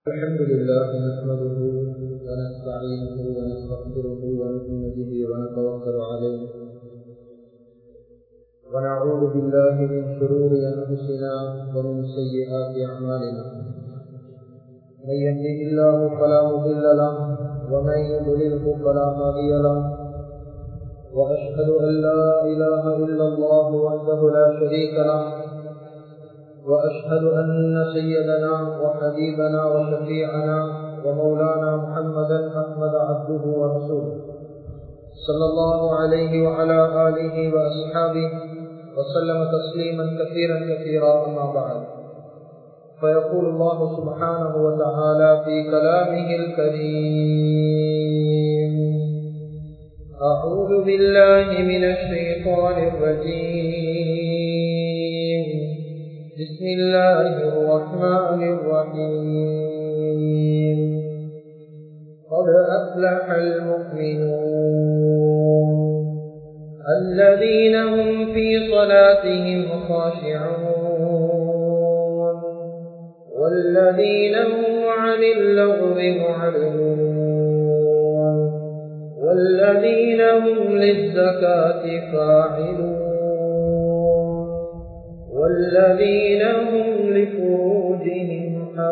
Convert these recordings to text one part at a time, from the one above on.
الحمد لله نحمده ونستعينه ونستغفره ونؤمن به ونتوكل عليه ونعوذ بالله من شرور انفسنا ومن سيئات اعمالنا من يهده الله فلا مضل له ومن يضلله فلا هادي له واشهد ان لا اله الا الله وحده لا شريك له وأشهد أن سيدنا وحبيبنا وشفيعنا ومولانا محمدا أحمد عبده ورسوله صلى الله عليه وعلى آله وأصحابه وسلم تسليما كثيرا كثيرا أما بعد فيقول الله سبحانه وتعالى في كلامه الكريم أعوذ بالله من الشيطان الرجيم بسم الله الرحمن الرحيم قد أفلح المؤمنون الذين هم في صلاتهم خاشعون والذين هم عن اللغو معرضون والذين هم للزكاة فاعلون والذين هم لفروجهم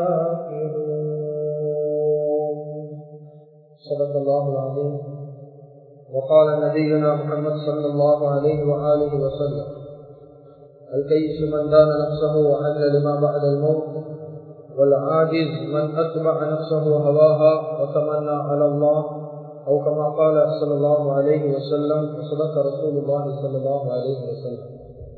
حافظون صدق الله العظيم وقال نبينا محمد صلى الله عليه وآله وسلم الكيس من دان نفسه وحل لما بعد الموت والعاجز من أتبع نفسه هواها وتمنى على الله أو كما قال صلى الله عليه وسلم وصدق رسول الله صلى الله عليه وسلم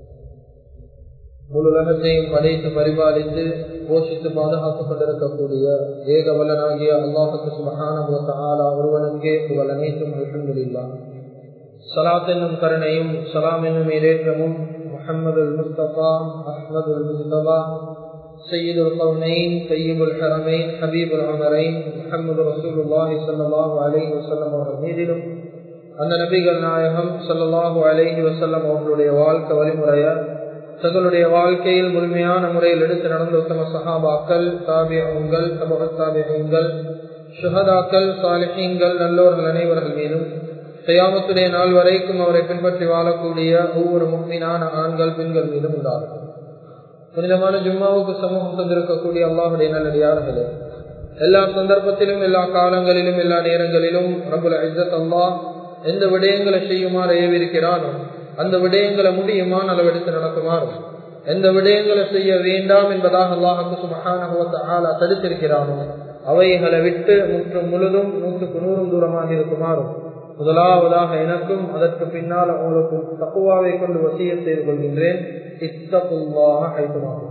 முழு உலகத்தையும் படைத்து பரிபாலித்து போஷித்து பாதுகாத்துக் கொண்டிருக்கக்கூடிய ஏக வல்லனாகிய அல்லாஹுக்கு சுபகான ஆலா ஒருவனுக்கே புகழ் அனைத்தும் அல்ஹம்துலில்லா சலாத் என்னும் கருணையும் சலாம் என்னும் இடேற்றமும் முஹம்மது முஸ்தபா அஹ்மது முஸ்தபா سيد القرنين طيب الحرمين حبيب العمرين محمد رسول الله صلى الله عليه وسلم மீதிலும் அந்த நபிகள் நாயகம் சல்லாஹூ அலஹி வசல்லம் அவர்களுடைய வாழ்க்கை வழிமுறைய தங்களுடைய வாழ்க்கையில் முழுமையான முறையில் எடுத்து நடந்த உத்தம சஹாபாக்கள் தாபியங்கள் தபகத்தாபியங்கள் சுகதாக்கள் சாலிஹீங்கள் நல்லோர்கள் அனைவர்கள் மீதும் செய்யாமத்துடைய நாள் வரைக்கும் அவரை பின்பற்றி வாழக்கூடிய ஒவ்வொரு முக்மீனான ஆண்கள் பெண்கள் மீதும் உண்டாகும் புனிதமான ஜும்மாவுக்கு சமூகம் தந்திருக்கக்கூடிய அல்லாஹுடைய நல்லடியார்களே எல்லா சந்தர்ப்பத்திலும் எல்லா காலங்களிலும் எல்லா நேரங்களிலும் ரபுல் ஐசத் அல்லாஹ் எந்த விடயங்களை செய்யுமாறு ஏவிருக்கிறானோ அந்த விடயங்களை முடியுமா அளவெடுத்து நடக்குமாறும் எந்த விடயங்களை செய்ய வேண்டாம் என்பதாக அல்லாஹுக்கு சுமகான ஆளா தடுத்திருக்கிறானோ அவைகளை விட்டு முற்றும் முழுதும் நூற்றுக்கு நூறும் தூரமாக இருக்குமாறும் முதலாவதாக எனக்கும் அதற்கு பின்னால் அவங்களுக்கும் தப்புவாவை கொண்டு வசிய செய்து கொள்கின்றேன் இத்தப்புவாக ஐத்துமாகும்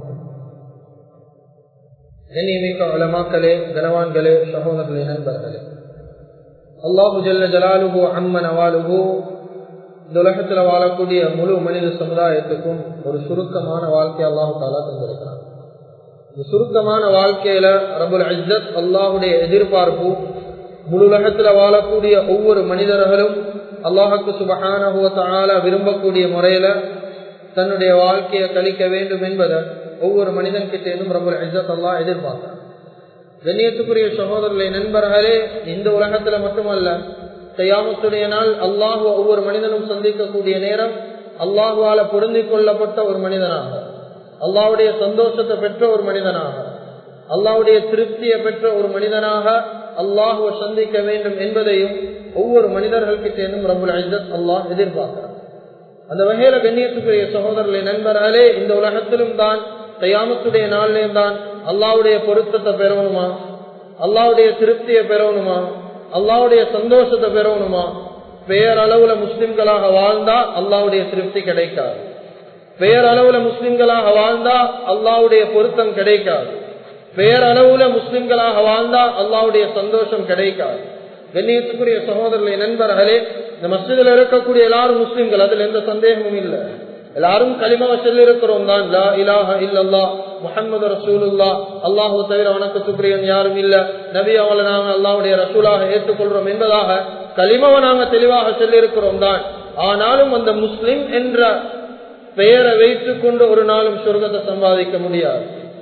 எண்ணியமிக்க வளமாக்களே கனவான்களே சகோதரர்களே நண்பர்களே அல்லாஹு ஜல்ல ஜலாலுகு அம்மன் அவாலுகு இந்த உலகத்துல வாழக்கூடிய முழு மனித சமுதாயத்துக்கும் ஒரு சுருக்கமான வாழ்க்கை அல்லாஹு தாலா தந்திருக்கிறான் இந்த சுருக்கமான வாழ்க்கையில ரபுல் அஜத் அல்லாஹுடைய எதிர்பார்ப்பு முழு உலகத்துல வாழக்கூடிய ஒவ்வொரு மனிதர்களும் அல்லாஹுக்கு சுபகான விரும்பக்கூடிய முறையில தன்னுடைய வாழ்க்கையை கழிக்க வேண்டும் என்பதை ஒவ்வொரு மனிதன் கிட்டேருந்தும் ரபுல் அஜத் அல்லாஹ் எதிர்பார்க்கிறான் கண்ணியத்துக்குரிய சகோதரர்களை நண்பர்களே இந்த உலகத்துல மட்டுமல்ல கையாமத்துடைய நாள் அல்லாஹு ஒவ்வொரு மனிதனும் சந்திக்கக்கூடிய நேரம் அல்லாஹுவால பொருந்தி கொள்ளப்பட்ட ஒரு மனிதனாக அல்லாவுடைய சந்தோஷத்தை பெற்ற ஒரு மனிதனாக அல்லாவுடைய திருப்தியை பெற்ற ஒரு மனிதனாக அல்லாஹுவை சந்திக்க வேண்டும் என்பதையும் ஒவ்வொரு மனிதர்கள்கிட்டேனும் ரபுல் ஐசத் அல்லாஹ் எதிர்பார்க்கிறார் அந்த வகையில கண்ணியத்துக்குரிய சகோதரர்களை நண்பர்களே இந்த உலகத்திலும் தான் கையாமத்துடைய நாளிலேயும் தான் அல்லாவுடைய பொருத்தத்தை பெறணுமா அல்லாவுடைய திருப்தியை பெறணுமா அல்லாவுடைய சந்தோஷத்தை பெறணுமா பெயரளவுல முஸ்லிம்களாக வாழ்ந்தா அல்லாவுடைய திருப்தி கிடைக்காது பெயரளவுல முஸ்லிம்களாக வாழ்ந்தா அல்லாவுடைய பொருத்தம் கிடைக்காது பெயரளவுல முஸ்லிம்களாக வாழ்ந்தா அல்லாவுடைய சந்தோஷம் கிடைக்காது கண்ணியத்துக்குரிய சகோதரர்களை நண்பர்களே இந்த மசிதில் இருக்கக்கூடிய எல்லாரும் முஸ்லிம்கள் அதுல எந்த சந்தேகமும் இல்லை எல்லாரும் களிமாவ சொல்லிருக்கிறோம் தான் லா இலாஹ இல்லல்லா முஹம்மது ரசூலுல்லா அல்லாஹு தவிர வணக்கத்துக்குரியன் யாரும் இல்ல நபி அவளை நாங்க அல்லாவுடைய ரசூலாக ஏற்றுக்கொள்றோம் என்பதாக களிமாவை நாங்க தெளிவாக சொல்லியிருக்கிறோம் தான் ஆனாலும் அந்த முஸ்லிம் என்ற பெயரை வைத்துக் கொண்டு ஒரு நாளும் சொர்க்கத்தை சம்பாதிக்க முடியாது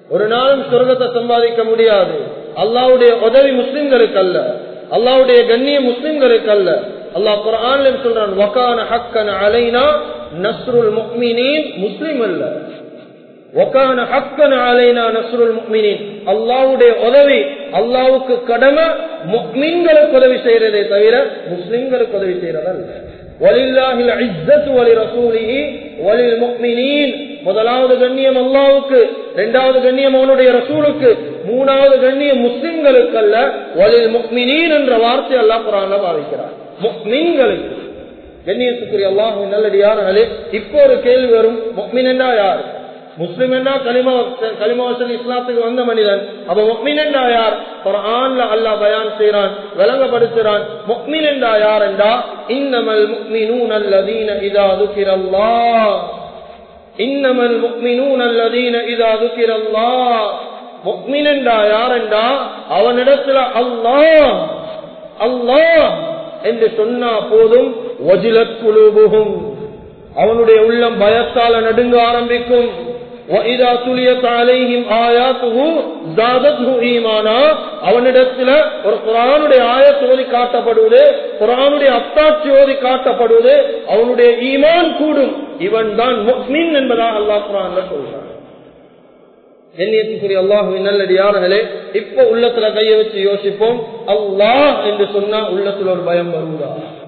ஒரு நாளும் சொர்க்கத்தை சம்பாதிக்க முடியாது அல்லாவுடைய உதவி முஸ்லிம்களுக்கு அல்ல அல்லாவுடைய கண்ணிய முஸ்லிம்களுக்கு அல்ல அல்லாஹ் குரான் சொல்றான் வக்கான ஹக்கன் அலைனா நஸ்ருல் முக்மினின் முஸ்லிம் அல்ல வக்கான ஹக்கன் அலைனா நஸ்ருல் முக்மினின் அல்லாவுடைய உதவி அல்லாவுக்கு கடமை முக்மீன்களுக்கு உதவி செய்யறதே தவிர முஸ்லிம்களுக்கு உதவி செய்யறதல்ல வலில்லாஹில் இஸ்ஸத்து வலி ரசூலிஹி வலில் முக்மினீன் முதலாவது கண்ணியம் அல்லாவுக்கு இரண்டாவது கண்ணியம் அவனுடைய ரசூலுக்கு மூணாவது கண்ணியம் முஸ்லிம்களுக்கு அல்ல வலில் முக்மினீன் என்ற வார்த்தை அல்லாஹ் குரான்ல பாவிக்கிறார் முக்மின்களுக்கு கண்ணியத்துக்குரிய அல்லாஹ் நல்லடியார்களே இப்போ ஒரு கேள்வி வரும் முக்மின் என்றா யார் முஸ்லிம் என்றா கலிமா கலிமா வசல் இஸ்லாத்துக்கு வந்த மனிதன் அப்ப முக்மின் என்றா யார் குரான்ல அல்லாஹ் பயான் செய்யறான் விளங்கப்படுத்துறான் முக்மின் என்றா யார் என்றா இன்னமல் முக்மினூன் அல்லதீன இதா துக்கிரல்லாஹ் இன்னமல் முக்மினூன் அல்லதீன இதா துக்கிரல்லாஹ் முக்மின் என்றா யார் என்றா அவனிடத்துல அல்லாஹ் அல்லாஹ் என்று சொன்னா போதும் வஜிலத் குழுபுகும் அவனுடைய உள்ளம் பயத்தால நடுங்க ஆரம்பிக்கும் அவனிடத்துல ஒரு குரானுடைய ஆயத்து ஓதி காட்டப்படுவது குரானுடைய அத்தாட்சி ஓதி காட்டப்படுவது அவனுடைய ஈமான் கூடும் இவன் தான் முக்மின் என்பதாக அல்லாஹ் குரான் சொல்றான் கண்ணியத்துக்குரிய அல்லாஹுவின் நல்லடியார்களே இப்ப உள்ளத்துல கைய வச்சு யோசிப்போம் அல்லாஹ் என்று சொன்னா உள்ளத்துல ஒரு பயம் வருவதா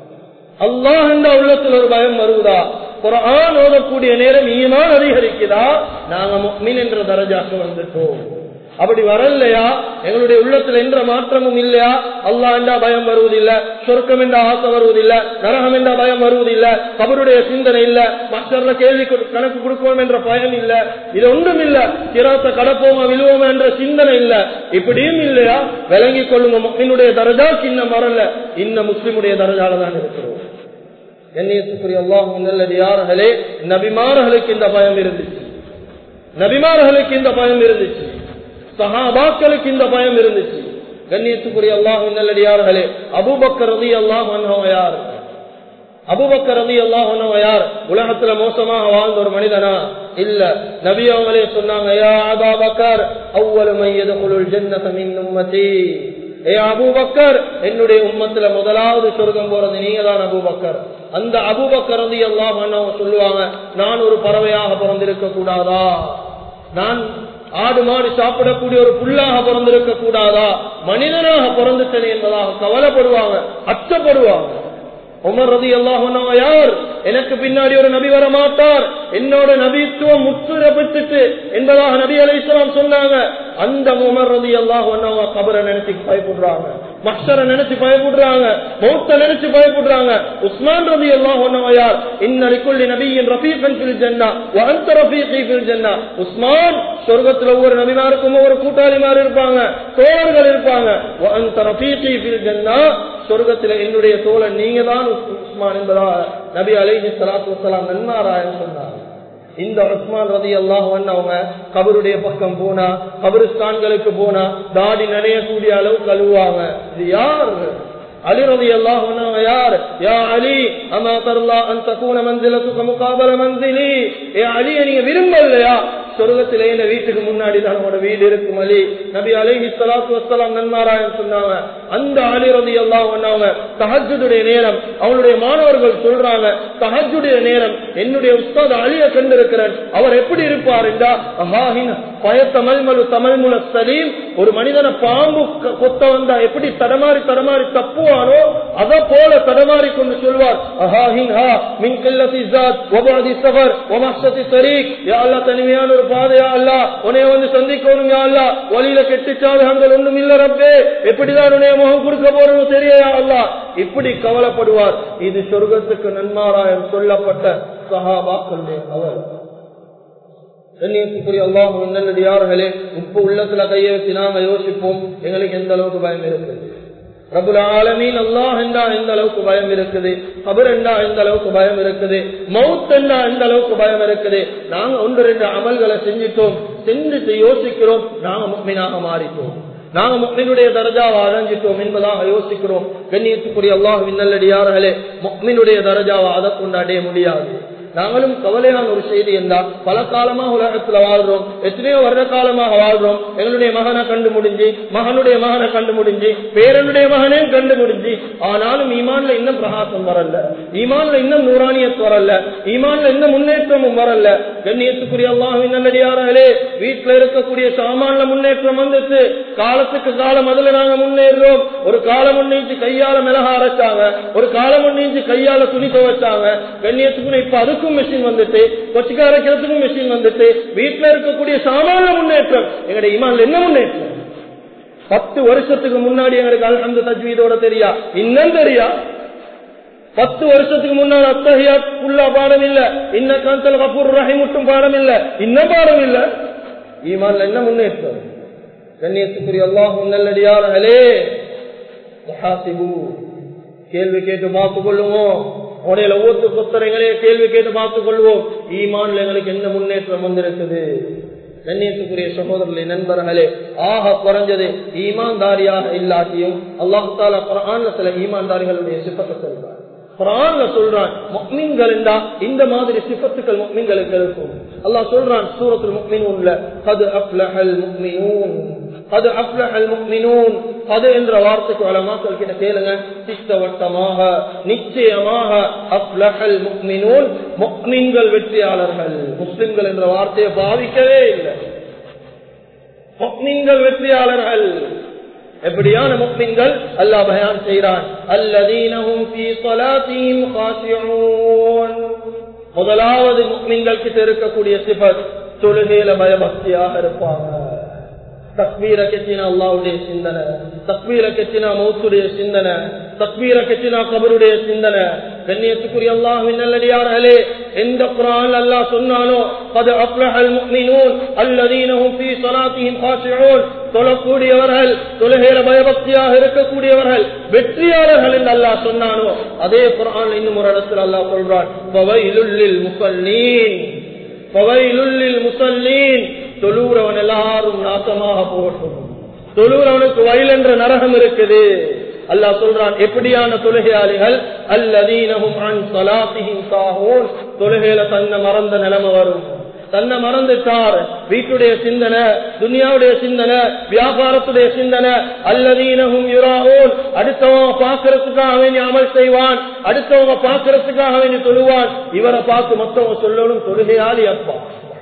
அல்லாஹ் என்ற உள்ளத்துல ஒரு பயம் வருவதா குரான் ஓதக்கூடிய நேரம் ஈமான் அதிகரிக்குதா நாங்க முக்மின் என்ற தரஜாக்கு வந்துட்டோம் அப்படி வரலையா எங்களுடைய உள்ளத்துல என்ற மாற்றமும் இல்லையா அல்லா என்றா பயம் வருவதில்லை சொர்க்கம் என்ற ஆசை வருவதில்லை நரகம் என்ற பயம் வருவதில்லை கபருடைய சிந்தனை இல்ல மற்றவர்கள கேள்வி கணக்கு கொடுப்போம் என்ற பயம் இல்ல இது ஒன்றும் இல்ல சிரத்தை கடப்போமா விழுவோமா என்ற சிந்தனை இல்ல இப்படியும் இல்லையா விளங்கி கொள்ளுங்க முக்மினுடைய தரஜாக்கு இன்னும் வரல இன்னும் முஸ்லிமுடைய தரஜால தான் இருக்கிறோம் கண்ணியத்துக்குரிய அல்லாஹ் நல்லடியார்களே நபிமார்களுக்கு இந்த பயம் இருந்துச்சு நபிமார்களுக்கு இந்த பயம் இருந்துச்சு சஹாபாக்களுக்கு இந்த பயம் இருந்துச்சு கண்ணியத்துக்குரிய அல்லாஹ் நல்லடியார்களே அபுபக்கர் ரதி அல்லாஹ் யார் அபுபக்கர் ரதி அல்லாஹ் யார் உலகத்துல மோசமாக வாழ்ந்த ஒரு மனிதனா இல்ல நபி அவங்களே சொன்னாங்க யா அபாபக்கர் அவ்வளவு மையதுல் ஜன்னத மின் உம்மதி ஏ அபூபக்கர் என்னுடைய உம்மத்துல முதலாவது சொர்க்கம் போறது நீங்க தான் அபூபக்கர் அந்த அபூபக்கர் வந்து எல்லாம் சொல்லுவாங்க நான் ஒரு பறவையாக பிறந்திருக்க கூடாதா நான் ஆடு மாடு சாப்பிடக்கூடிய ஒரு புல்லாக பிறந்திருக்க கூடாதா மனிதனாக பிறந்துட்டேன் என்பதாக கவலைப்படுவாங்க அச்சப்படுவாங்க உமர் ரதி அல்லாஹ் யார் எனக்கு பின்னாடி ஒரு நபி வர மாட்டார் என்னோட நபித்துவம் முற்றுரப்பிட்டு என்பதாக நபி அலி இஸ்லாம் சொன்னாங்க அந்த உமர் ரதி அல்லாஹ் கபரை நினைச்சு பயப்படுறாங்க மஷரை நினைச்சு பயப்படுறாங்க மௌத்த நினைச்சு பயப்படுறாங்க உஸ்மான் ரதி அல்லாஹ் யார் இன்னலிக்குள்ளி நபியின் ரஃபீகன் ஃபில் ஜன்னா வஅன்த ரஃபீகி ஃபில் ஜன்னா உஸ்மான் சொர்க்கத்துல ஒவ்வொரு நபிமாருக்கும் ஒவ்வொரு கூட்டாளிமார் இருப்பாங்க தோழர்கள் இருப்பாங்க வஅன்த ரஃபீகி ஃபில் ஜன்னா சொர்க்கத்துல என்னுடைய தோழன் நீங்க தான் உஸ்மான் என்பதா நபி அலைஹி ஸலாத்து வஸலாம் நன்மாராயன் சொன்னாங்க இந்த உஸ்மான் ரதி அல்லாஹ் அவங்க கபருடைய பக்கம் போனா கபருஸ்தான்களுக்கு போனா தாடி நனையக்கூடிய அளவு கழுவுவாங்க இது யார் அலி ரதி அல்லாஹ் யார் யா அலி அமா தர்லா அன் தகூன மந்திலத்துக்கு முகாபல மந்திலி ஏ அலியை நீங்க விரும்பலையா சொர்க்கத்திலே இந்த வீட்டுக்கு முன்னாடி தான் உங்களோட வீடு இருக்கும் அலி நபி அலைஹி ஸலாத்து வஸ்ஸலாம் நன்மாராயன் சொன்னாங்க அந்த அலி ரலியல்லாஹு அன்ஹு தஹஜ்ஜுடைய நேரம் அவருடைய மாணவர்கள் சொல்றாங்க தஹஜ்ஜுடைய நேரம் என்னுடைய உஸ்தாத் அலியை கண்டிருக்கிறேன் அவர் எப்படி இருப்பார் என்றா அஹாஹின் பயத்தமல்மலு தமிழ்முல சலீம் ஒரு மனிதனை பாம்பு கொத்த வந்தா எப்படி தடமாறி தடமாறி தப்புவானோ அத போல தடமாறி கொண்டு சொல்வார் அஹாஹின் ஹா மின் கல்லதி ஜாத் வபாதி சஃபர் வமஹ்சதி தரீக் யா அல்லாஹ் தனிமையான ஒரு பாதையா அல்லா உனைய வந்து சந்திக்கணும் யா அல்லா வழியில கெட்டு சாதகங்கள் ஒண்ணும் இல்ல ரப்பே எப்படிதான் உனைய முகம் கொடுக்க போறோம் தெரியயா அல்லா இப்படி கவலைப்படுவார் இது சொர்க்கத்துக்கு நன்மாராயம் சொல்லப்பட்ட சஹாபாக்களுடைய கவலை கண்ணியத்துக்குரிய அல்லாஹ் நல்லடியார்களே இப்ப உள்ளத்துல கையை வச்சு நாங்க யோசிப்போம் எங்களுக்கு எந்த அளவுக்கு பயம் இருக்குது ரபுல் ஆலமீன் அல்லாஹ் என்றா எந்த அளவுக்கு பயம் இருக்குது கபர் என்றா எந்த அளவுக்கு பயம் இருக்குது மவுத் என்றா எந்த அளவுக்கு பயம் இருக்குது நாங்க ஒன்று ரெண்டு அமல்களை செஞ்சிட்டோம் செஞ்சுட்டு யோசிக்கிறோம் நாங்க முக்மீனாக மாறிட்டோம் நாங்க முக்மினுடைய தரஜாவை அடைஞ்சிட்டோம் என்பதாக யோசிக்கிறோம் கண்ணியத்துக்குரிய அல்லாஹுவின் நல்லடியார்களே முக்மினுடைய தரஜாவை அதை கொண்டு அடைய முடியாது நாங்களும் கவலையான ஒரு செய்தி என்றா பல காலமாக உலகத்துல வாழ்றோம் எத்தனையோ வருட காலமாக வாழ்றோம் எங்களுடைய மகனை கண்டு முடிஞ்சு மகனுடைய மகனை கண்டு முடிஞ்சு பேரனுடைய மகனையும் கண்டு முடிஞ்சு ஆனாலும் ஈமான்ல இன்னும் பிரகாசம் வரல ஈமான்ல இன்னும் நூறானியத் வரல ஈமான்ல இன்னும் முன்னேற்றமும் வரல கண்ணியத்துக்குரிய அல்லாஹின் நல்லடியார்களே வீட்டுல இருக்கக்கூடிய சாமான்ல முன்னேற்றம் வந்துச்சு காலத்துக்கு காலம் அதுல நாங்க முன்னேறோம் ஒரு காலம் முன்னேற்றி கையால மிளகா அரைச்சாங்க ஒரு காலம் முன்னேற்றி கையால துணி துவைச்சாங்க கண்ணியத்துக்கு இப்ப அதுக்கும் மிஷின் வந்துட்டு கொச்சிக்க அரைக்கிறதுக்கும் மிஷின் வந்துட்டு வீட்டுல இருக்கக்கூடிய சாமான்ல முன்னேற்றம் எங்களுடைய ஈமான்ல என்ன முன்னேற்றம் பத்து வருஷத்துக்கு முன்னாடி எங்களுக்கு அல்ஹம்து தஜ்வீதோட தெரியா இன்னும் தெரியா பத்து வருஷத்துக்கு முன்னால் அத்தகையா புல்லா பாடம் இல்ல இன்ன காந்தல் கபூர் ரஹி மட்டும் பாடம் இல்ல இன்னும் பாடம் இல்ல ஈமான்ல என்ன முன்னேற்றம் கண்ணியத்துக்குரிய அல்லாஹ் நல்லடியார்களே கேள்வி கேட்டு பார்த்து கொள்ளுவோம் உடைய ஒவ்வொரு புத்தரங்களே கேள்வி கேட்டு பார்த்துக் கொள்வோம் ஈமான்ல எங்களுக்கு என்ன முன்னேற்றம் வந்திருக்குது கண்ணியத்துக்குரிய சகோதரர்களே நண்பர்களே ஆக குறைஞ்சது ஈமான்தாரியாக இல்லாட்டியும் அல்லாஹு தாலா குரான்ல சில ஈமான்தாரிகளுடைய சிப்பத்தை சொல்றார் குரான்ல சொல்றான் முக்மீன்கள் என்றா இந்த மாதிரி சிப்பத்துக்கள் முக்மீன்களுக்கு இருக்கும் அல்லாஹ் சொல்றான் சூரத்தில் முக்மினூன்ல கது அப்லஹல் முக்மினூன் அது அப்லஹல் முக்மினூன் அது என்ற வார்த்தைக்கு வளமாக்கள் கிட்ட கேளுங்க திட்டவட்டமாக நிச்சயமாக அப்லஹல் முக்மினூன் முக்மின்கள் வெற்றியாளர்கள் முஸ்லிம்கள் என்ற வார்த்தையை பாவிக்கவே இல்லை முக்மின்கள் வெற்றியாளர்கள் எப்படியான முக்மின்கள் அல்லாஹ் பயான் செய்கிறான் அல்லதீனஹும் ஃபீ ஸலாத்திஹிம் காஷிஊன் முதலாவது முக்மின்கள் கிட்ட இருக்கக்கூடிய சிபத் தொழுகையில பயபக்தியாக இருப்பாங்க தக்வீர கெச்சினா அல்லாவுடைய சிந்தனை தக்வீர கெச்சினா மௌத்துடைய சிந்தனை தக்வீர கெச்சினா கபருடைய சிந்தனை கண்ணியத்துக்குரிய அல்லாஹின் நல்லடியார்களே எந்த குரான் அல்லாஹ் சொன்னானோ அது அப்லஹல் முக்மினூன் அல்லதீனஹும் ஃபீ ஸலாத்திஹிம் காஷிஊன் தொழக்கூடியவர்கள் தொழுகையில பயபக்தியாக இருக்கக்கூடியவர்கள் வெற்றியாளர்கள் என்று அல்லாஹ் சொன்னானோ அதே குரான் இன்னும் ஒரு இடத்துல அல்லாஹ் சொல்றான் பவைலுல்லில் முசல்லீன் பவைலுல்லில் முசல்லீன் தொழுறவன் எல்லாரும் நாசமாக போகட்டும் தொழுறவனுக்கு வயல் என்ற நரகம் இருக்குது அல்லாஹ் சொல்றான் எப்படியான தொழுகையாளிகள் அல்லதீனஹும் அன் ஸலாத்திஹிம் சாஹூன் தொழுகையில தன்னை மறந்த நிலைமை வரும் தன்னை மறந்துட்டார் வீட்டுடைய சிந்தனை துனியாவுடைய சிந்தனை வியாபாரத்துடைய சிந்தனை அல்லதீனகும் யுராவோன் அடுத்தவங்க பாக்குறதுக்காக வேண்டி அமல் செய்வான் அடுத்தவங்க பாக்குறதுக்காக வேண்டி தொழுவான் இவரை பார்த்து மத்தவங்க சொல்லணும் தொழுகையாளி அப்பா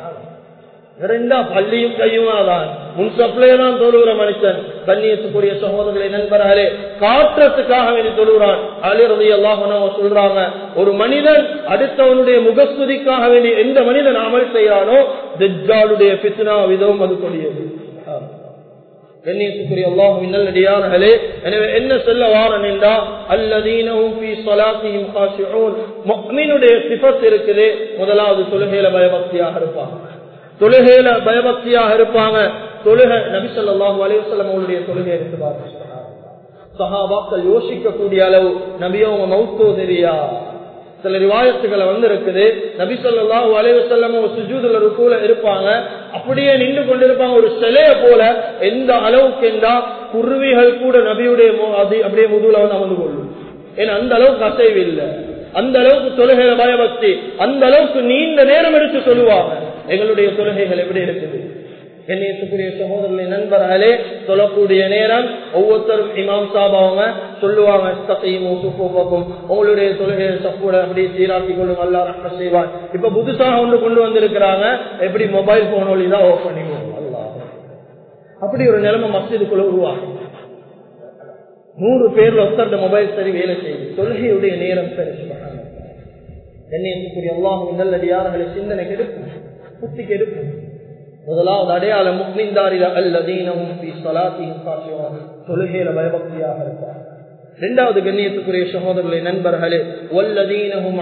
இரண்டா பள்ளியும் கையுமாதான் முன்சப்லே தான் தொழுகிற மனுஷன் கண்ணியத்துக்குரிய சகோதரர்களை நண்பர்களே காற்றத்துக்காக வேண்டி தொழுகிறான் அலிரதி எல்லாம் சொல்றாங்க ஒரு மனிதன் அடுத்தவனுடைய முகஸ்துதிக்காக வேண்டி எந்த மனிதன் அமல் செய்யறானோ தெஜாலுடைய பித்னா விதவும் அது கொடியது கண்ணியத்துக்குரிய அல்லாஹும் நல்லடியார்களே எனவே என்ன சொல்ல வாரன் என்றா அல்லதீனஹும் ஃபீ ஸலாத்திஹிம் காஷிஊன் முஃமினுடைய சிஃபத் இருக்குது முதலாவது தொழுகையில பயபக்தியாக இருப்பாங்க தொழுகையில பயபக்தியாக இருப்பாங்க தொழுகை நபி சொல்லாஹு அலைவசல்லம் அவருடைய தொழுகை எடுத்து பார்த்து சஹாபாக்கள் யோசிக்கக்கூடிய அளவு நபியவங்க மௌத்தோ தெரியா சில ரிவாயத்துகளை வந்து இருக்குது நபி சொல்லாஹு அலைவசல்லம் சுஜூதுல ருக்கூல இருப்பாங்க அப்படியே நின்று கொண்டிருப்பாங்க ஒரு சிலைய போல எந்த அளவுக்கு என்றா குருவிகள் கூட நபியுடைய அப்படியே முதுகுல வந்து அமர்ந்து கொள்ளும் ஏன்னா அந்த அளவுக்கு அசைவு இல்லை அந்த அளவுக்கு தொழுகையில பயபக்தி அந்த அளவுக்கு நீண்ட நேரம் எடுத்து சொல்லுவாங்க எங்களுடைய தொழுகைகள் எப்படி இருக்குது கண்ணியத்துக்குரிய சகோதரர்களை நண்பர்களே சொல்லக்கூடிய நேரம் ஒவ்வொருத்தரும் இமாம் சாப் அவங்க சொல்லுவாங்க சுப்போக்கும் உங்களுடைய தொழுகையை சப்போட அப்படி சீராக்கி கொள்ளும் அல்லா ரஹ்ம செய்வான் இப்ப புதுசாக ஒன்று கொண்டு வந்திருக்கிறாங்க எப்படி மொபைல் போன் வழி தான் ஓஃப் பண்ணிடுவோம் அல்லா அப்படி ஒரு நிலைமை மசிதுக்குள்ள உருவாகும் நூறு பேர்ல ஒருத்தர் மொபைல் சரி வேலை செய்யுது தொழுகையுடைய நேரம் சரி கண்ணியத்துக்குரிய அல்லாஹும் நல்லடியார்களை சிந்தனை கெடுக்கும் புத்தி கெடுக்கும் முதலாவது அடையாளம் முக்மின்தாரில அல்லதீனமும் தொழுகையில பயபக்தியாக இருப்பார் இரண்டாவது கண்ணியத்துக்குரிய சகோதரர்களை நண்பர்களே ஒல்லதீனமும்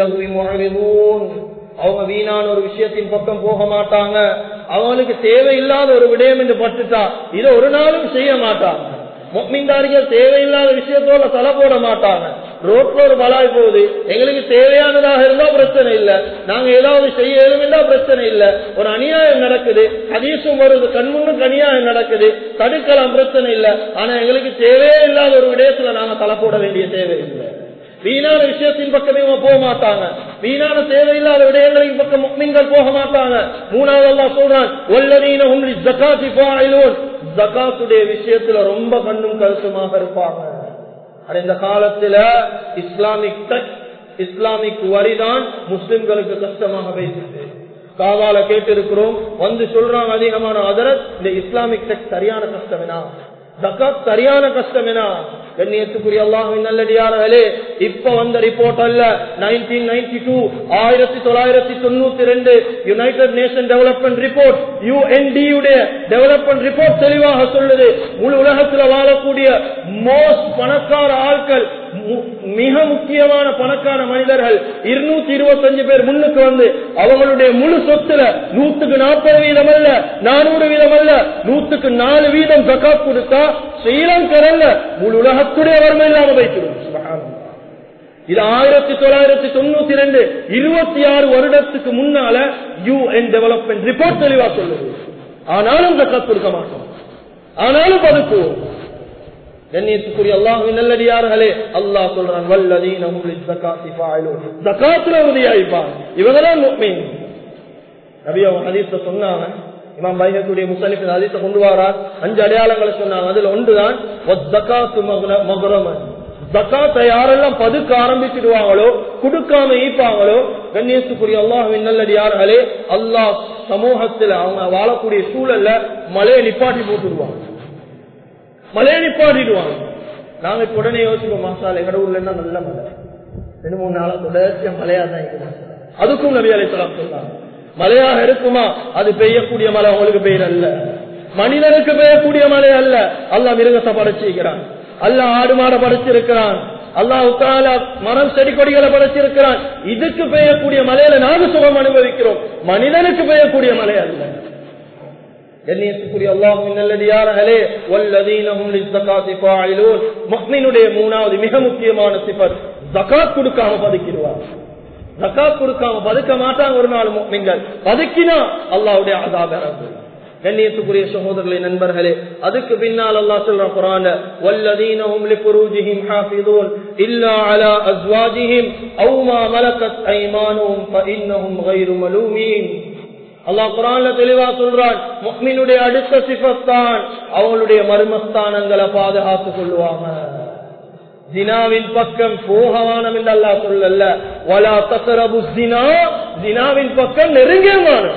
அனில் அவங்க வீணான ஒரு விஷயத்தின் பக்கம் போக மாட்டாங்க அவங்களுக்கு தேவையில்லாத ஒரு விடயம் என்று பட்டுட்டா இதை ஒரு நாளும் செய்ய மாட்டாங்க மொக்மின்தாரிகள் தேவையில்லாத விஷயத்தோட தலை போட மாட்டாங்க ரோட்ல ஒரு பலாய் போகுது எங்களுக்கு தேவையானதாக இருந்தா பிரச்சனை இல்ல நாங்க ஏதாவது செய்ய இருந்தா பிரச்சனை இல்ல ஒரு அநியாயம் நடக்குது அதீசும் வருது கண்முன்னுக்கு அநியாயம் நடக்குது தடுக்கலாம் பிரச்சனை இல்ல ஆனா எங்களுக்கு தேவையே இல்லாத ஒரு விடயத்துல நாங்க தலை போட வேண்டிய தேவை இல்லை வீணான விஷயத்தின் பக்கமே இவங்க போக மாட்டாங்க வீணான தேவையில்லாத விடயங்களின் பக்கம் முக்மீன்கள் போக மாட்டாங்க மூணாவது அல்லாஹ் சொல்றான் ஒல்லதீன உம்ரி ஜகாத்தி ஃபாயிலூன் ஜகாத்துடைய விஷயத்துல ரொம்ப கண்ணும் கருத்துமாக இருப்பாங்க ஆனா இந்த காலத்துல இஸ்லாமிக் டச் இஸ்லாமிக் வரிதான் முஸ்லிம்களுக்கு கஷ்டமாக வைத்தது காவால கேட்டு இருக்கிறோம் வந்து சொல்றாங்க அதிகமான அதரத் இந்த இஸ்லாமிக் டெக்ஸ் சரியான கஷ்டம் என்ன ஜக்காத் சரியான கஷ்டம் என்ன கண்ணியத்துக்குரிய அல்லாஹின் நல்லடியார்களே இப்ப வந்த ரிப்போர்ட் அல்ல நைன்டீன் நைன்டி டூ ஆயிரத்தி தொள்ளாயிரத்தி தொண்ணூத்தி ரெண்டு United Nation development report UND உடைய டெவலப்மெண்ட் ரிப்போர்ட் தெளிவாக சொல்லுது முழு உலகத்துல வாழக்கூடிய மோஸ்ட் பணக்கார ஆட்கள் மு- மிக முக்கியமான பணக்கார மனிதர்கள் இருநூத்தி இருபத்தஞ்சு பேர் முன்னுக்கு வந்து அவங்களுடைய முழு சொத்துல நூத்துக்கு நாற்பது வீதம் அல்ல நானூறு வீதம் அல்ல நூத்துக்கு நாலு வீதம் ஜக்காத் கொடுத்தா ஸ்ரீலங்கர் அல்ல முழு உலகத்துடைய வறுமை இல்லாம வைக்கிறோம் சுப்ஹானல்லாஹ். இது ஆயிரத்தி தொள்ளாயிரத்தி தொண்ணூத்தி ரெண்டு இருபத்தி ஆறு வருடத்துக்கு முன்னால யூஎன் டெவலப்மெண்ட் ரிப்போர்ட் தெளிவா சொல்லுது ஆனாலும் ஜக்காத் கொடுக்க மாட்டோம் ஆனாலும் பதுக்குவோம் கண்ணியத்துக்குரிய அல்லாஹுவின் நல்லடியார்களே அல்லாஹ் சொல்றான் வல்லதீன உங்களின் ஜக்காத்தி ஃபாயிலூன் ஜக்காத்துல உறுதியாயிப்பான் இவங்கதான் முஃமின் நபி அவங்க ஹதீஸ்ல சொன்னாங்க இமாம் பைகத்துடைய முசலிஃபின் ஹதீஸை கொண்டு வரார் அஞ்சு அடையாளங்களை சொன்னாங்க அதுல ஒன்றுதான் வஸ்ஸகாத்து மக்ர- மக்ரமன் ஜக்காத்தை யாரெல்லாம் பதுக்க ஆரம்பிச்சிடுவாங்களோ கொடுக்காம ஈப்பாங்களோ கண்ணியத்துக்குரிய அல்லாஹுவின் நல்லடியார்களே அல்லாஹ் சமூகத்துல அவங்க வாழக்கூடிய சூழல்ல மலையை நிப்பாட்டி போட்டுடுவாங்க மலையை நிப்பாட்டிடுவாங்க நாங்க இப்ப உடனே யோசிப்போம் மாசால எங்கட ஊர்ல என்ன நல்ல மலை ரெண்டு மூணு நாளா தொடர்ச்சியா மழையா தான் இருக்குது அதுக்கும் நபி அலைசலாம் சொன்னாங்க மழையாக இருக்குமா அது பெய்யக்கூடிய மழை உங்களுக்கு பெய்யல அல்ல மனிதனுக்கு பெய்யக்கூடிய மழை அல்ல அல்லாஹ் மிருகத்தை படைச்சிருக்கிறான் அல்லாஹ் ஆடு மாடை படைச்சிருக்கிறான் அல்லாஹ் உத்தால மரம் செடி கொடிகளை படைச்சிருக்கிறான் இதுக்கு பெய்யக்கூடிய மழையில நாங்க சுகம் அனுபவிக்கிறோம் மனிதனுக்கு பெய்யக்கூடிய மழை அல்ல கண்ணியத்துக்குரிய அல்லாஹுவின் நல்லடியார்களே வல்லதீனஹும் லிஸ்ஸகாத்தி ஃபாயிலூன் முஃமினுடைய மூணாவது மிக முக்கியமான சிஃபத் ஜகாத் கொடுக்காம பதுக்கிடுவார் ஜகாத் கொடுக்காம பதுக்க மாட்டாங்க ஒரு நாள் முஃமின்கள் பதுக்கினா அல்லாஹ்வுடைய அஸாப் இறங்கும் கண்ணியத்துக்குரிய சகோதரர்களே நண்பர்களே அதுக்கு பின்னால் அல்லாஹ் சொல்றான் குர்ஆன்ல வல்லதீனஹும் லிஃபுரூஜிஹிம் ஹாஃபிதூன் இல்லா அலா அஸ்வாஜிஹிம் அவ் மா மலக்கத் ஐமானுஹும் ஃபஇன்னஹும் கைரு மலூமீன் அல்லாஹ் குரான்ல தெளிவா சொல்றான் முக்மினுடைய அடுத்த சிபத்தான் அவங்களுடைய மர்மஸ்தானங்களை பாதுகாத்துக் கொள்வாங்க ஜினாவின் பக்கம் போகவானம் என்று அல்லாஹ் சொல்லல வலா தசரபு ஜினா ஜினாவின் பக்கம் நெருங்கியமானம்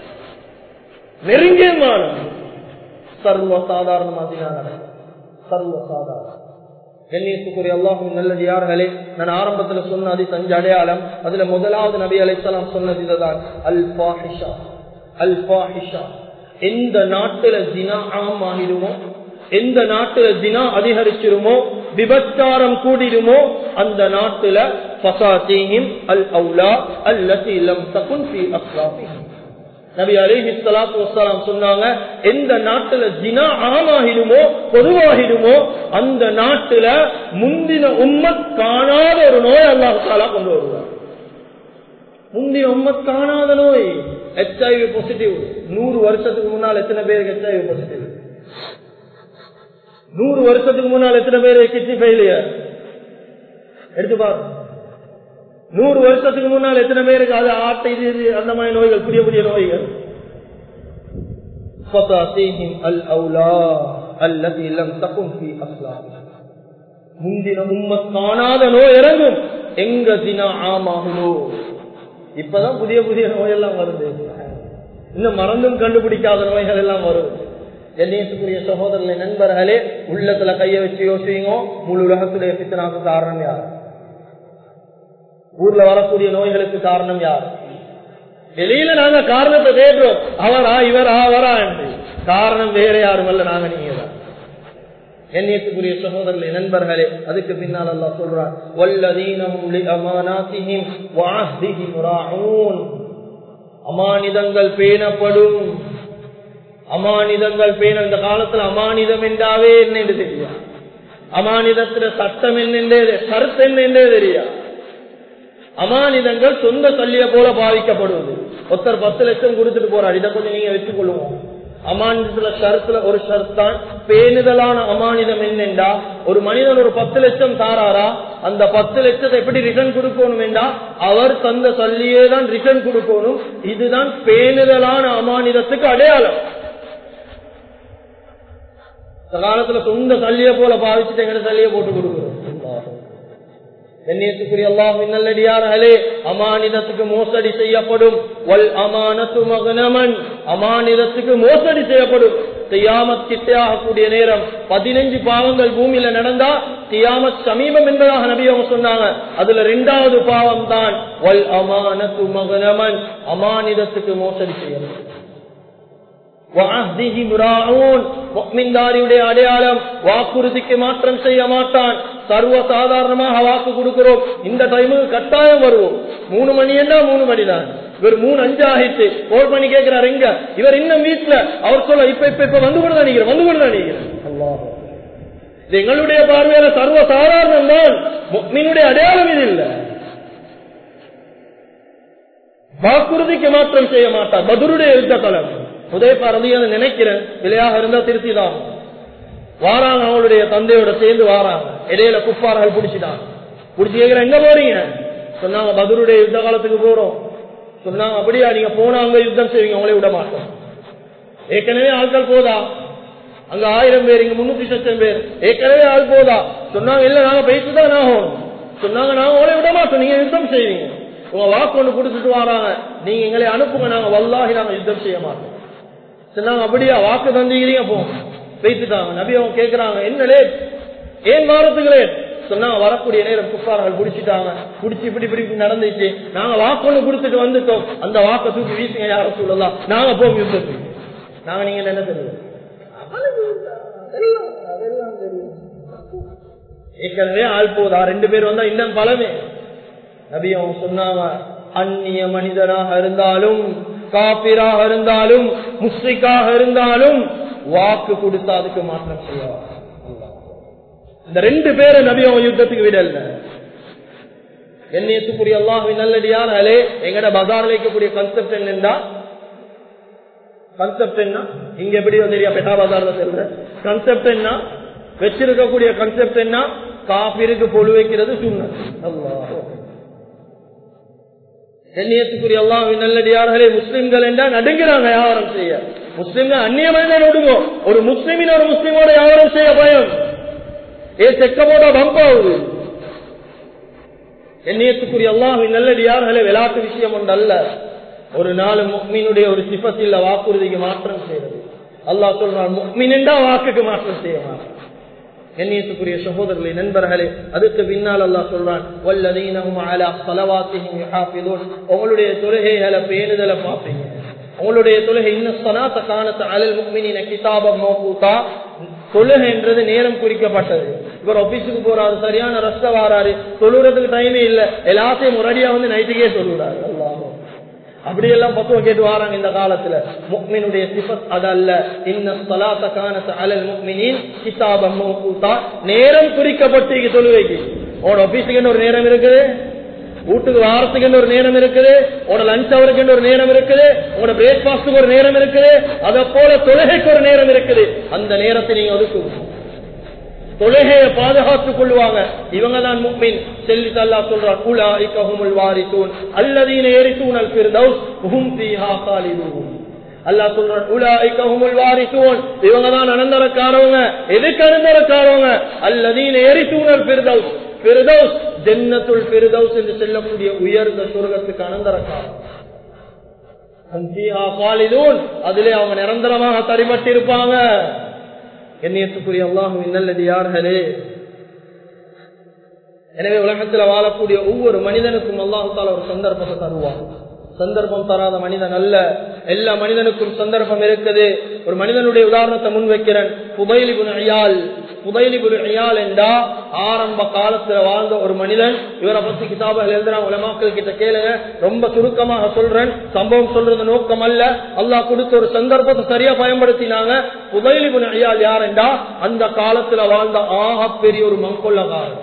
நெருங்கியமானம் சர்வ சாதாரணமா ஜினா நடக்கும் சர்வ சாதாரணம் கண்ணியத்துக்குரிய அல்லாஹும் நல்லது யார்களே நான் ஆரம்பத்துல சொன்ன அது அஞ்சு அடையாளம் அதுல முதலாவது நபி அலைசலாம் சொன்னது இதுதான் அல் பாஹிஷா அல் பாஹிஷா எந்த நாட்டுல ஜினா ஆம் ஆகிடுமோ எந்த நாட்டுல ஜினா அதிகரிச்சிருமோ விபச்சாரம் கூடிடுமோ அந்த நாட்டுல பசாத்தீஹிம் அல் அவுலா அல்லதி லம் தகுன் ஃபீ அஸ்லாமிஹிம் நபி அலிஹி சலாத்து வசலாம் சொன்னாங்க எந்த நாட்டுல ஜினா ஆமாகிடுமோ பொதுவாகிடுமோ அந்த நாட்டுல முந்தின உம்மத் காணாத ஒரு நோய் அல்லாஹாலா கொண்டு வருவார் முந்தின உம்மத் காணாத நோய் ஹெச்ஐவி பாசிட்டிவ் நூறு வருஷத்துக்கு முன்னால் எத்தனை பேருக்கு ஹெச்ஐவி பாசிட்டிவ் நூறு வருஷத்துக்கு முன்னால் எத்தனை பேர் கிட்னி ஃபெயிலியர் எடுத்து பாருங்க நூறு வருஷத்துக்கு முன்னால் எத்தனை பேருக்கு அது ஆட்டை இது இது அந்த மாதிரி நோய்கள் புதிய புதிய நோய்கள் فَتَعْتِيهِمْ الْأَوْلَى الَّتِي لَمْ تَكُنْ فِي أَصْلَابِهِمْ முந்தின உம்மத் காணாத நோய் இறங்கும் எங்க தினா ஆமாகுமோ இப்பதான் புதிய புதிய நோயெல்லாம் வருது இன்னும் மறந்தும் கண்டுபிடிக்காத நோய்கள் எல்லாம் வரும் என்னையத்துக்குரிய சகோதரர்களை நண்பர்களே உள்ளத்துல கைய வச்சு யோசிங்க முழு உலகத்துடைய பித்தனாக்கு காரணம் யார் ஊர்ல வரக்கூடிய நோய்களுக்கு காரணம் யார் வெளியில நாங்க காரணத்தை தேடுறோம் அவரா இவரா அவரா என்று காரணம் வேற யாரும் அல்ல நாங்க நீங்க தான் எண்ணியத்துக்குரிய சகோதரர்களே நண்பர்களே அதுக்கு பின்னால் அல்லாஹ் சொல்றான் வல்லதீனஹும் லிஅமானாத்திஹிம் வஅஹ்திஹிம் ராஊன் அமானிதங்கள் பேணப்படும் அமானிதங்கள் பேண இந்த காலத்துல அமானிதம் என்றாவே என்ன என்று தெரியா அமானிதத்துல சட்டம் என்னென்றே கருத்து என்னென்றே தெரியா அமானிதங்கள் சொந்த தள்ளிய போல பாவிக்கப்படுவது ஒருத்தர் பத்து லட்சம் கொடுத்துட்டு போறார் இதை கொஞ்சம் நீங்க வச்சுக் கொள்ளுவோம் அமானிதத்துல ஷரத்துல ஒரு ஷர்த் தான் பேணுதலான அமானிதம் என்னென்றா ஒரு மனிதன் ஒரு பத்து லட்சம் தாராரா அந்த பத்து லட்சத்தை எப்படி ரிட்டர்ன் கொடுக்கணும் என்றா அவர் தந்த சொல்லியே தான் ரிட்டர்ன் கொடுக்கணும் இதுதான் பேணுதலான அமானிதத்துக்கு அடையாளம் இந்த காலத்துல சொந்த சல்லிய போல பாவிச்சுட்டு எங்கட சல்லிய போட்டு கொடுக்கிறோம் கண்ணியத்துக்குரிய அல்லாஹ் நல்லடியார்களே அமானிதத்துக்கு மோசடி செய்யப்படும் வல் அமானத்து மகனமன் அமானிதத்துக்கு மோசடி செய்யப்படும் தியாமத் கிட்டையாகக்கூடிய நேரம் பதினஞ்சு பாவங்கள் பூமியில நடந்தா தியாமத் சமீபம் என்பதாக நபி அவங்க சொன்னாங்க அதுல ரெண்டாவது பாவம் தான் வல் அமானத்து மகனமன் அமானிதத்துக்கு மோசடி செய்யப்படும் அடையாளம் வாக்குறுதிக்கு மாற்றம் செய்ய மாட்டான் சர்வ சாதாரணமாக வாக்கு கொடுக்கிறோம் இந்த டைமுக்கு கட்டாயம் வருவோம் மூணு மணி என்ன மூணு மணி தான் இவர் மூணு அஞ்சு ஆகிட்டு கோல் பண்ணி கேட்கிறார் எங்க இவர் இன்னும் வீட்டுல அவர் சொல்ல இப்ப இப்ப இப்ப வந்து கூட நினைக்கிறேன் வந்து கூட நினைக்கிறேன் இது எங்களுடைய பார்வையில சர்வ சாதாரணம் தான் மீனுடைய அடையாளம் இது இல்ல வாக்குறுதிக்கு மாற்றம் செய்ய மாட்டார் பதுருடைய யுத்த கலம் உதயப்பா ரதி நினைக்கிறேன் விலையாக இருந்தா திருத்திதான் வாராங்க அவங்களுடைய தந்தையோட சேர்ந்து வாராங்க இடையில குப்பார்கள் பிடிச்சிட்டாங்க பிடிச்சி கேட்கிற எங்க போறீங்க சொன்னாங்க பதுருடைய யுத்த காலத்துக்கு போறோம் சொன்னாங்க அப்படியா நீங்க போனா அங்க யுத்தம் செய்வீங்க அவங்களே விட மாட்டோம் ஏற்கனவே ஆட்கள் போதா அங்க ஆயிரம் பேர் இங்க முன்னூத்தி லட்சம் பேர் ஏற்கனவே ஆள் போதா சொன்னாங்க இல்ல நாங்க பேசிட்டு தான் ஆகணும் சொன்னாங்க நாங்க அவங்களே விட மாட்டோம் நீங்க யுத்தம் செய்வீங்க உங்க வாக்கு ஒண்ணு கொடுத்துட்டு வராங்க நீங்க எங்களை அனுப்புங்க நாங்க வல்லாகி நாங்க யுத்தம் செய்ய மாட்டோம் சொன்னாங்க அப்படியா வாக்கு தந்தீங்க போ பேசிட்டாங்க நபி அவங்க கேக்குறாங்க என்னலே ஏன் வாரத்துகளே சொன்னாங்க வரக்கூடிய நேரம் குப்பார்கள் குடிச்சிட்டாங்க குடிச்சு இப்படி இப்படி நடந்துச்சு நாங்க வாக்கு கொடுத்துட்டு வந்துட்டோம் அந்த வாக்கை தூக்கி வீசுங்க யாரும் சொல்லலாம் நாங்க போவோம் யுத்தத்துக்கு நாங்க நீங்க என்ன தெரியும் ஏற்கனவே ஆள் போதா ரெண்டு பேர் வந்தா இன்னும் பலமே நபி அவங்க சொன்னாங்க அந்நிய மனிதனாக இருந்தாலும் காப்பிராக இருந்தாலும் முஸ்லிக்காக இருந்தாலும் வாக்கு கொடுத்தா அதுக்கு மாற்றம் செய்வார் இந்த ரெண்டு பேரை நபி அவங்க யுத்தத்துக்கு விடல எண்ணியத்துக்குரிய அல்லாஹின் நல்லடியானாலே எங்கட பஜார்ல வைக்கக்கூடிய கன்செப்ட் என்னண்டா கன்செப்ட் என்ன இங்க எப்படி தெரியா பெட்டா பஜார்ல சொல்ற கன்செப்ட் என்ன வச்சிருக்கக்கூடிய கன்செப்ட் என்ன காபிருக்கு பொழு வைக்கிறது சுண்ண அல்லாஹ் கண்ணியத்துக்குரிய எல்லாம் நல்லடியார்களே முஸ்லிம்கள் என்றால் நடுங்கிறாங்க வியாபாரம் செய்ய முஸ்லிம்கள் அந்நிய மனிதன் ஒடுங்கோ ஒரு முஸ்லிமின் ஒரு முஸ்லிமோட வியாபாரம் செய்ய பயம் ஏ செக்கமோட பம்பாவுது கண்ணியத்துக்குரிய எல்லாம் நல்லடியார்களே விளையாட்டு விஷயம் ஒன்றல்ல ஒரு நாள் முக்மீனுடைய ஒரு சிபத்தில் வாக்குறுதிக்கு மாற்றம் செய்யறது அல்லாஹ் சொல்றான் முக்மின் என்றா வாக்குக்கு மாற்றம் செய்ய மாட்டான் கண்ணியத்துக்குரிய சகோதரர்களே நண்பர்களே அதுக்கு பின்னால் அல்லா சொல்றான் உங்களுடைய தொழுகைகளை பேணுதலை பார்ப்பீங்க உங்களுடைய தொழுகை இன்னும் சனாத்த காணத்த அலல் முக்மினின கிதாபம் மோகூத்தா தொழுகைன்றது நேரம் குறிக்கப்பட்டது இவர் ஆபீஸுக்கு போறாரு சரியான ரஸ்த வாராரு தொழுறதுக்கு டைமே இல்ல எல்லாத்தையும் முரடியா வந்து நைட்டுக்கே சொல்லுறாரு அல்லாஹ் அப்படியெல்லாம் பத்துவம் கேட்டு வராங்க இந்த காலத்துல முக்மினுடைய சிபத் அதல்ல இன்ன காணத்த அலல் முக்மினின் கிதாபம் மௌகூத்தா நேரம் குறிக்கப்பட்டு தொழுவைக்கு உன்னோட ஆபீஸுக்கு ஒரு நேரம் இருக்குது வீட்டுக்கு வாரத்துக்கு ஒரு நேரம் இருக்குது உங்களோட லஞ்ச் அவருக்கு ஒரு நேரம் இருக்குது உங்களோட பிரேக்பாஸ்டுக்கு ஒரு நேரம் இருக்குது அத போல தொழுகைக்கு ஒரு நேரம் இருக்குது அந்த நேரத்தை நீங்க ஒதுக்குங்க தொழுகையை பாதுகாத்துக் கொள்வாங்க இவங்க தான் முக்மின் செல்லி தல்லா சொல்றார் உலாஇகஹுமுல் வாரிசூன் அல்லதீன எரிசூனல் ஃபிர்தௌஸ் ஹும் ஃபீஹா காலிதூன் அல்லாஹ் சொல்றான் உலாஇகஹுமுல் வாரிசூன் இவங்க தான் அனந்தரக்காரவங்க எதுக்கு அனந்தரக்காரவங்க அல்லதீன எரிசூனல் ஃபிர்தௌஸ் ஃபிர்தௌஸ் ஜன்னத்துல் ஃபிர்தௌஸ் என்று சொல்லக்கூடிய உயர்ந்த சொர்க்கத்துக்கு அனந்தரக்காரங்க அதிலே அவங்க நிரந்தரமாக தரிமட்டி இருப்பாங்க கண்ணியத்துக்குரிய அல்லாஹுவின் நல்லது யார்களே எனவே உலகத்தில் வாழக்கூடிய ஒவ்வொரு மனிதனுக்கும் அல்லாஹால ஒரு சந்தர்ப்பத்தை தருவான் சந்தர்ப்பம் தராத மனிதன் அல்ல எல்லா மனிதனுக்கும் சந்தர்ப்பம் இருக்குது ஒரு மனிதனுடைய உதாரணத்தை முன்வைக்கிறேன் புதைலிபுன் ஐயால் புதைலிபுன் ஐயால் என்றா ஆரம்ப காலத்துல வாழ்ந்த ஒரு மனிதன் இவரை பத்தி கிதாபுகள் எழுதுறாங்க உலமாக்கள் கிட்ட கேளுங்க ரொம்ப சுருக்கமாக சொல்றேன் சம்பவம் சொல்றது நோக்கம் அல்ல அல்லாஹ் கொடுத்த ஒரு சந்தர்ப்பத்தை சரியா பயன்படுத்தினாங்க புதைலிபுன் ஐயால் யார் என்றா அந்த காலத்துல வாழ்ந்த ஆக பெரிய ஒரு மங்கொள்ளகாரன்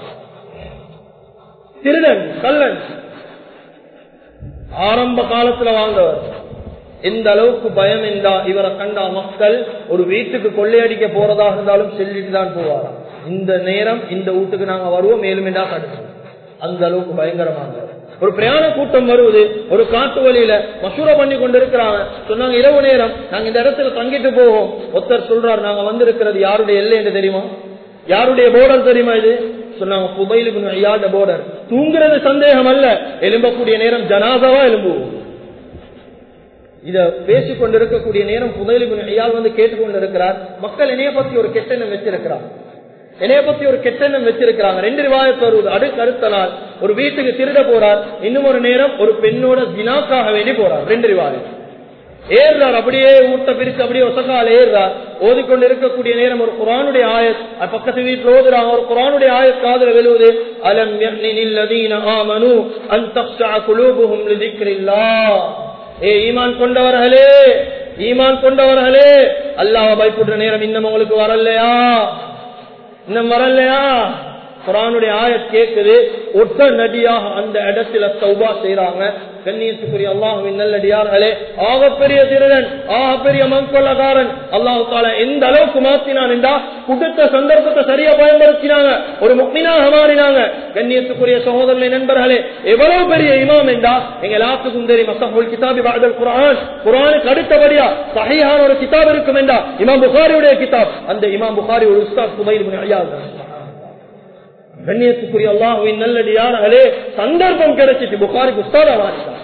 திருடன் கல்லன் ஆரம்ப காலத்துல வாழ்ந்தவர் எந்த அளவுக்கு பயம் என்றா இவரை கண்டா மக்கள் ஒரு வீட்டுக்கு கொள்ளையடிக்க போறதா இருந்தாலும் சொல்லிட்டு தான் போவாராம் இந்த நேரம் இந்த வீட்டுக்கு நாங்க வருவோம் மேலும் என்றா தடுக்கணும் அந்த அளவுக்கு பயங்கரமாக ஒரு பிரயாண கூட்டம் வருவது ஒரு காட்டு வழியில மசூரா பண்ணி கொண்டு இருக்கிறாங்க சொன்னாங்க இரவு நேரம் நாங்க இந்த இடத்துல தங்கிட்டு போவோம் ஒருத்தர் சொல்றாரு நாங்க வந்திருக்கிறது யாருடைய எல்லை என்று தெரியுமா யாருடைய போர்டர் தெரியுமா இது சொன்னாங்க புகையிலுக்கு ஐயாத போர்டர் தூங்குறது சந்தேகம் அல்ல எலும்பக்கூடிய நேரம் ஜனாதாவா எலும்புவோம் இத பேசிக் கொண்டிருக்கக்கூடிய நேரம் புதையிலுக்கு ஐயால் வந்து கேட்டுக்கொண்டு இருக்கிறார் மக்கள் இணைய பத்தி ஒரு கெட்டெண்ணம் வச்சிருக்கிறார் என்னைய பத்தி ஒரு கெட்டெண்ணம் வச்சிருக்கிறாங்க ரெண்டு ரிவாயத்து வருவது அடுக்கு அடுத்த நாள் ஒரு வீட்டுக்கு திருட போறார் இன்னும் ஒரு நேரம் ஒரு பெண்ணோட தினாக்காக வேண்டி போறார் ரெண்டு ரிவாயம் ஏறுறார் அப்படியே ஊட்ட பிரிச்சு அப்படியே ஒசக்கால ஏறுறார் ஓதிக்கொண்டு இருக்கக்கூடிய நேரம் ஒரு குரானுடைய ஆயத் பக்கத்து வீட்டுல ஓதுறாங்க ஒரு குரானுடைய ஆயத் காதல வெளுவது அலம் ஆமனு அந்த குலூபுகும் ஏ ஈமான் கொண்டவர்களே ஈமான் கொண்டவர்களே அல்லாஹ் பயப்படுற நேரம் இன்னும் உங்களுக்கு வரலையா இன்னும் வரலையா குரானுடைய ஆயத் கேட்குது ஒட்ட நடியாக அந்த இடத்துல சௌபா செய்யறாங்க கண்ணியத்துக்குரிய அல்லாஹுவின் நல்லடியார்களே ஆகப்பெரிய திருடன் ஆகப்பெரிய மண்கொள்ளக்காரன் அல்லாஹு தால எந்த அளவுக்கு மாத்தினான் என்றா கொடுத்த சந்தர்ப்பத்தை சரியா பயன்படுத்தினாங்க ஒரு முக்மினாக மாறினாங்க கண்ணியத்துக்குரிய சகோதரர்களை நண்பர்களே எவ்வளவு பெரிய இமாம் என்றா எங்க எல்லாத்துக்கும் தெரியும் அசஹுல் கிதாபி பாதல் குரான் குரானுக்கு அடுத்தபடியா சஹியான ஒரு கிதாப் இருக்கும் என்றா இமாம் புகாரியுடைய கிதாப் அந்த இமாம் புகாரி ஒரு உஸ்தாத் சுபைர் ஐயா கண்ணியத்துக்குரிய அல்லாஹுவின் நல்லடியார்களே சந்தர்ப்பம் கிடைச்சிட்டு புகாரிக்கு உஸ்தாதா மாறிட்டார்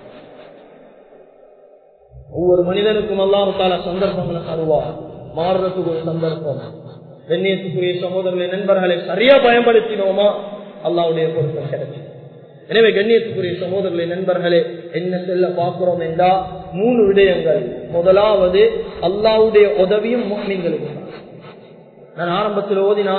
ஒவ்வொரு மனிதனுக்கும் அல்லாஹு தால சந்தர்ப்பங்களை தருவார் மாறுறதுக்கு ஒரு சந்தர்ப்பம் கண்ணியத்துக்குரிய சகோதரர்களை நண்பர்களை சரியா பயன்படுத்தினோமா அல்லாவுடைய பொருத்தம் கிடைச்சு எனவே கண்ணியத்துக்குரிய சகோதரர்களை நண்பர்களே என்ன செல்ல பார்க்கிறோம் என்றா மூணு விடயங்கள் முதலாவது அல்லாவுடைய உதவியும் மீன்களுக்கு நான் ஆரம்பத்தில் ஓதினா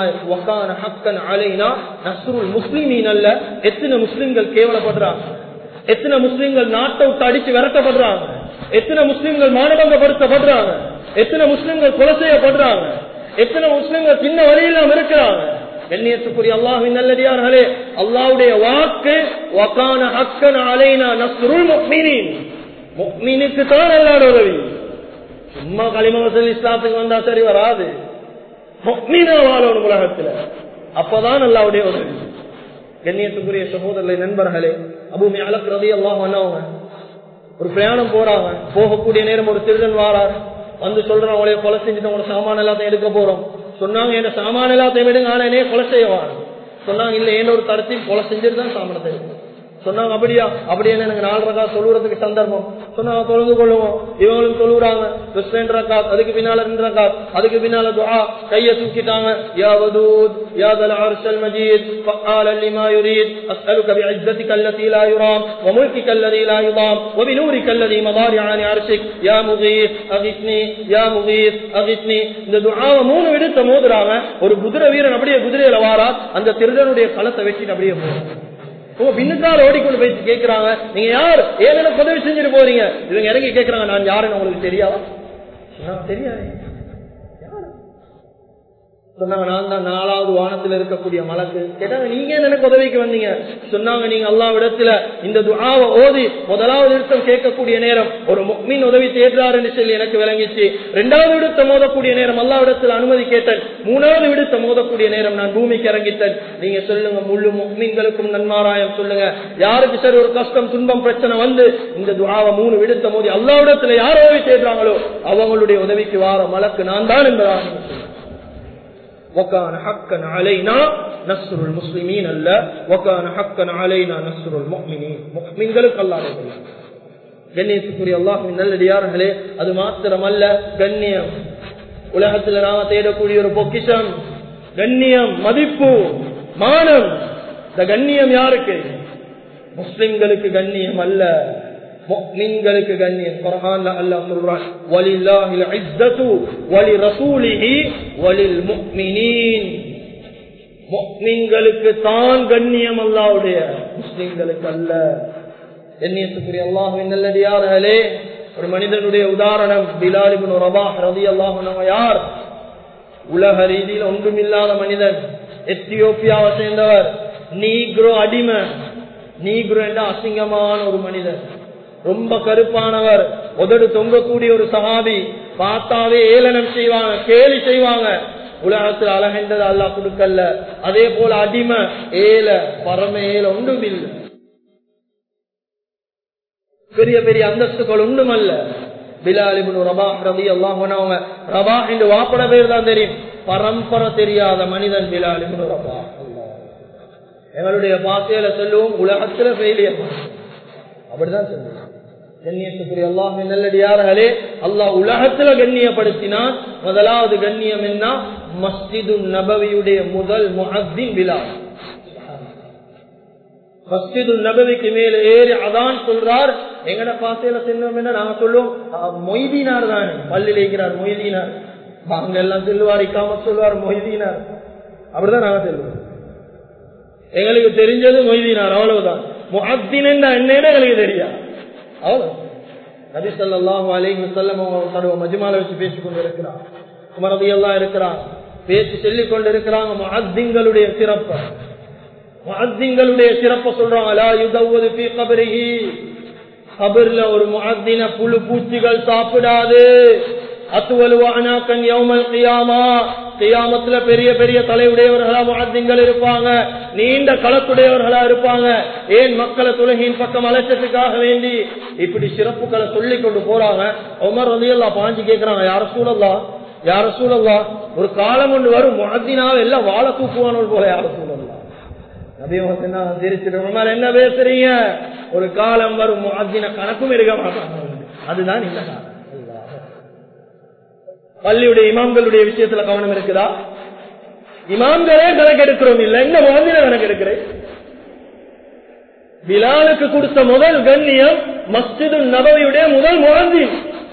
முஸ்லிமீன் அல்ல எத்தனை முஸ்லிம்கள் கேவலப்படுறாங்க எத்தனை முஸ்லிம்கள் நாட்டை விட்டு அடிச்சு விரட்டப்படுறாங்க எத்தனை முஸ்லிம்கள் மானபங்கப்படுத்தப்படுறாங்க எத்தனை முஸ்லிம்கள் கொலை செய்யப்படுறாங்க எத்தனை முஸ்லிம்கள் சின்ன வழியிலாம் இருக்கிறாங்க கண்ணியத்துக்குரிய அல்லாஹின் நல்லடியார்களே அல்லாவுடைய வாக்கு வக்கான ஹக்கன் அலைனா நஸ்ருல் முக்மினின் முக்மினுக்கு தான் அல்லாட உதவி சும்மா களிமகசல் இஸ்லாத்துக்கு வந்தா சரி வராது வாழணும் உலகத்துல அப்பதான் அல்லாவுடைய உதவி கண்ணியத்துக்குரிய சகோதரர்களை நண்பர்களே அபூமி அலக்குறதே எல்லாம் பண்ணவங்க ஒரு பிரயாணம் போறாங்க போகக்கூடிய நேரம் ஒரு திருடன் வாரார் வந்து சொல்றான் அவளைய கொலை செஞ்சுட்டு உங்களோட சாமான எல்லாத்தையும் எடுக்க போறோம் சொன்னாங்க என்ன சாமான எல்லாத்தையும் எடுங்க ஆனா என்னைய கொலை செய்வான் சொன்னாங்க இல்ல என்ன ஒரு தரத்தையும் கொலை செஞ்சுட்டு தான் சாமானத்தை எடுக்கணும் சொன்னாங்க அப்படியா அப்படி என்ன எனக்கு நாலு ரக்கா சொல்லுறதுக்கு சந்தர்ப்பம் சொன்னாங்க தொழுந்து கொள்ளுவோம் இவங்களும் சொல்லுறாங்க ரெண்டு ரக்காத் அதுக்கு பின்னால ரெண்டு ரக்காத் அதுக்கு பின்னால துஆ கைய தூக்கிட்டாங்க யா வதூத் யா தல் அர்ஷல் மஜீத் فقال لما يريد اسالك بعزتك التي لا يرام وملكك الذي لا يضام وبنورك الذي مضارع عن عرشك يا مغيث اغثني يا مغيث اغثني இந்த துஆவை மூணு விடுத்த மோதுறாங்க ஒரு குதிரை வீரன் அப்படியே குதிரையில வாரா அந்த திருடனுடைய களத்தை வெட்டிட்டு அப்படியே போறாங்க உங்க பின்னுக்கால ஓடிக்கொண்டு போய் கேட்கிறாங்க நீங்க யார் ஏதோ உதவி செஞ்சுட்டு போறீங்க இவங்க இறங்கி கேட்கிறாங்க நான் யாருன்னு உங்களுக்கு தெரியாதா தெரியாது சொன்னாங்க நான் தான் நாலாவது வானத்துல இருக்கக்கூடிய மலக்கு கேட்டாங்க நீங்க எனக்கு உதவிக்கு வந்தீங்க சொன்னாங்க நீங்க அல்லா இடத்துல இந்த துஆவை ஓதி முதலாவது நிறுத்தம் கேட்கக்கூடிய நேரம் ஒரு முக்மின் உதவி தேடுறாருன்னு சொல்லி எனக்கு விளங்கிச்சு ரெண்டாவது விடுத்த மோதக்கூடிய நேரம் அல்லா இடத்துல அனுமதி கேட்டேன் மூணாவது விடுத்த மோதக்கூடிய நேரம் நான் பூமிக்கு இறங்கிட்டேன் நீங்க சொல்லுங்க முழு முக்மீன்களுக்கும் நன்மாராயம் சொல்லுங்க யாருக்கு சரி ஒரு கஷ்டம் துன்பம் பிரச்சனை வந்து இந்த துஆவை மூணு விடுத்த மோதி அல்லா இடத்துல யார் உதவி தேடுறாங்களோ அவங்களுடைய உதவிக்கு வார மலக்கு நான் தான் என்பதாக وكان حقا علينا نصر المسلمين அல்ல وكان حقا علينا نصر المؤمنين முஃமின்களுக்கு அல்லாஹ் கண்ணியத்துக்குரிய அல்லாஹ்வின் நல்லடியார்களே அது மாத்திரமல்ல கண்ணியம் உலகத்துல நாம தேடக்கூடிய ஒரு பொக்கிஷம் கண்ணியம் மதிப்பு மானம் இந்த கண்ணியம் யாருக்கு முஸ்லிம்களுக்கு கண்ணியம் அல்ல முக்மின்களுக்கு கண்ணியம் குர்ஆன்ல அல்லாஹ் சொல்றான் வலில்லாஹில் இஸ்ஸத்து வலி ரசூலிஹி வலில் முக்மினீன் முக்மின்களுக்கு தான் கண்ணியம் அல்லாஹ்வுடைய முஸ்லிம்களுக்கு அல்ல கண்ணியத்துக்குரிய அல்லாஹ்வின் நல்லடியார்களே ஒரு மனிதனுடைய உதாரணம் பிலால் இப்னு ரபாஹ் ரலியல்லாஹு அன்ஹு யார் உலக ரீதியில் ஒன்றுமில்லாத மனிதன் எத்தியோப்பியாவை சேர்ந்தவர் நீக்ரோ அடிமை நீக்ரோ என்ற அசிங்கமான ஒரு மனிதன் ரொம்ப கருப்பானவர் உதடு தொங்கக்கூடிய ஒரு சஹாபி பார்த்தாவே ஏளனம் செய்வாங்க கேலி செய்வாங்க உலகத்தில் அழகென்றது அல்லா கொடுக்கல அதே போல அடிமை ஏல பரம ஏல ஒன்றும் இல்லை பெரிய பெரிய அந்தஸ்துகள் ஒன்றும் அல்ல பிலாலிபுன் ரபா ரபி எல்லாம் அவங்க ரபா என்று வாப்பட பேர் தான் தெரியும் பரம்பரை தெரியாத மனிதன் பிலாலிபுன் ரபா எங்களுடைய பாசையில சொல்லுவோம் உலகத்துல ஃபெயிலியர் அப்படிதான் சொல்லுவோம் கண்ணியத்துக்குரிய அல்லாஹ் நல்லடியார்களே அல்லாஹ் உலகத்துல கண்ணியப்படுத்தினான் முதலாவது கண்ணியம் என்ன மஸ்ஜிது நபவியுடைய முதல் முஹத்தின் பிலால் மஸ்ஜிது நபவிக்கு மேல ஏறி அதான் சொல்றார் எங்கட பாசையில சென்னோம் என்ன நாங்க சொல்லுவோம் மொய்தீனார் தான் பள்ளியில் இருக்கிறார் மொய்தீனார் அங்க எல்லாம் சொல்லுவார் இக்காம சொல்லுவார் மொய்தீனார் அப்படிதான் நாங்க சொல்லுவோம் எங்களுக்கு தெரிஞ்சது மொய்தீனார் அவ்வளவுதான் முஹத்தின் என்னன்னு எங்களுக்கு தெரியா அவ்வளவு நபி சொல்லாஹு அலைஹி வஸல்லம் தன்னுடைய மஜ்மால வச்சு பேசிக் கொண்டு இருக்கிறார் உமரதி எல்லாம் இருக்கிறார் பேசி சொல்லிக் கொண்டு இருக்கிறாங்க முஹத்தின்களுடைய சிறப்பு முஹத்தின்களுடைய சிறப்பை சொல்றாங்க லா யுதவ்வது ஃபீ கபரிஹி கபர்ல ஒரு முஹத்தின புழு பூச்சிகள் சாப்பிடாது அத்துவலுவானாக்கன் யௌமல் கியாமா கியாமத்துல பெரிய பெரிய தலையுடையவர்களா முஹத்தின்கள் இருப்பாங்க நீண்ட களத்துடையவர்களா இருப்பாங்க ஏன் மக்களை துலகின் பக்கம் அலட்சத்துக்காக வேண்டி இப்படி சிறப்புகளை சொல்லி கொண்டு போறாங்க உமர் ரலியல்லாஹு பாஞ்சு கேக்குறாங்க யார சூழல்லா யார சூழல்லா ஒரு காலம் ஒன்று வரும் முஹத்தினாவை எல்லாம் வாழ தூக்குவானோல் போல யார சூழல்லா என்ன பேசுறீங்க ஒரு காலம் வரும் முஹத்தின கணக்கும் இருக்க மாட்டாங்க அதுதான் இந்த காலம் பள்ளியுடைய இமாம்களுடைய விஷயத்துல கவனம் இருக்குதா இமாம்களே கணக்கெடுக்கிறோம் இல்ல என்ன முகந்தின கணக்கெடுக்கிறேன் பிலாலுக்கு கொடுத்த முதல் கண்ணியம் மஸ்ஜிது நபவியுடைய முதல் முகந்தின்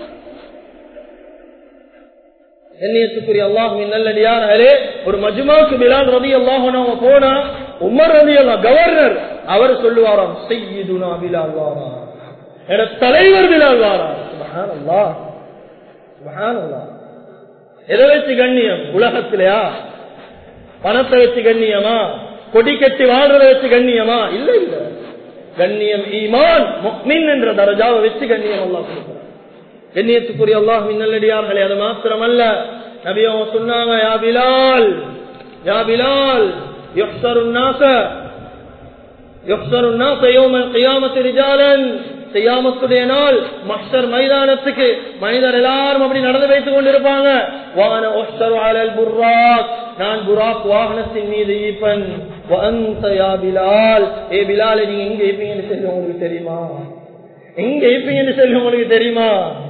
கண்ணியத்துக்குரிய அல்லாஹுவின் நல்லடியார்களே ஒரு மஜ்மாக்கு பிலால் ரதி அல்லாஹ் போனா உமர் ரதி அல்லா கவர்னர் அவர் சொல்லுவாராம் செய்யுதுனா பிலால் வாரா என தலைவர் பிலால் வாரா சுபஹான் அல்லாஹ் சுபஹான் அல்லாஹ் எதை வச்சு கண்ணியம் உலகத்திலையா பணத்தை வச்சு கண்ணியமா கொடி கட்டி வாழ்றதை வச்சு கண்ணியமா இல்ல இல்ல கண்ணியம் ஈமான் முக்மின் என்ற தரஜாவை வச்சு கண்ணியம் அல்லா கொடுக்கிறார் கண்ணியத்துக்குரிய அல்லாஹ் நல்லடியார்களே அது மாத்திரமல்ல நபியம் சொன்னாங்க யா பிலால் யா பிலால் யுஹ்சரு الناس யுஹ்சரு الناس يوم القيامه رجالا செய்யாமத்துடைய நாள் மஸ்டர் மைதானத்துக்கு மனிதர் எல்லாரும் அப்படி நடந்து வைத்துக் கொண்டிருப்பாங்க வான ஒஸ்டர் அலல் புர்ராக் நான் புராக் வாகனத்தின் மீது ஈப்பன் பிலால் ஏ பிலால நீங்க எங்க இருப்பீங்கன்னு சொல்லி உங்களுக்கு தெரியுமா எங்க இருப்பீங்கன்னு சொல்லி உங்களுக்கு தெரியுமா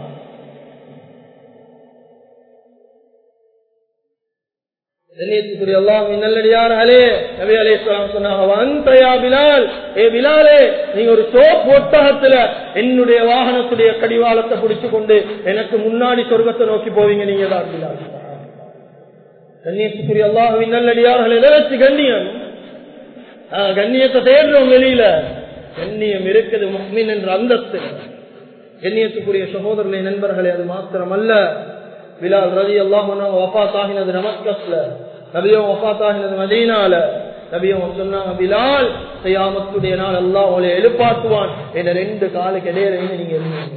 நீங்க ஒரு சோப் ஒட்டகத்துல என்னுடைய வாகனத்துடைய கடிவாளத்தை பிடிச்சு கொண்டு எனக்கு முன்னாடி சொர்க்கத்தை நோக்கி போவீங்க நீங்க தான் பிலால் கண்ணியத்துக்குரிய அல்லாஹுவின் நல்லடியார்கள் எதை வச்சு கண்ணியம் கண்ணியத்தை தேடுறோம் வெளியில கண்ணியம் இருக்குது முஹ்மின் என்ற அந்தஸ்து கண்ணியத்துக்குரிய சகோதரர்களை நண்பர்களே அது மாத்திரம் அல்ல பிலால் ரதி அல்லாஹ் வஃத் ஆகினது நமஸ்கஸ்ல நபியும் வஃத் ஆகினது மதீனால நபியும் சொன்னாங்க பிலால் செய்யாமத்துடைய நாள் அல்லாஹ் உங்களை எழுப்பாட்டுவான் என்ற ரெண்டு காலுக்கு இடையில நீங்க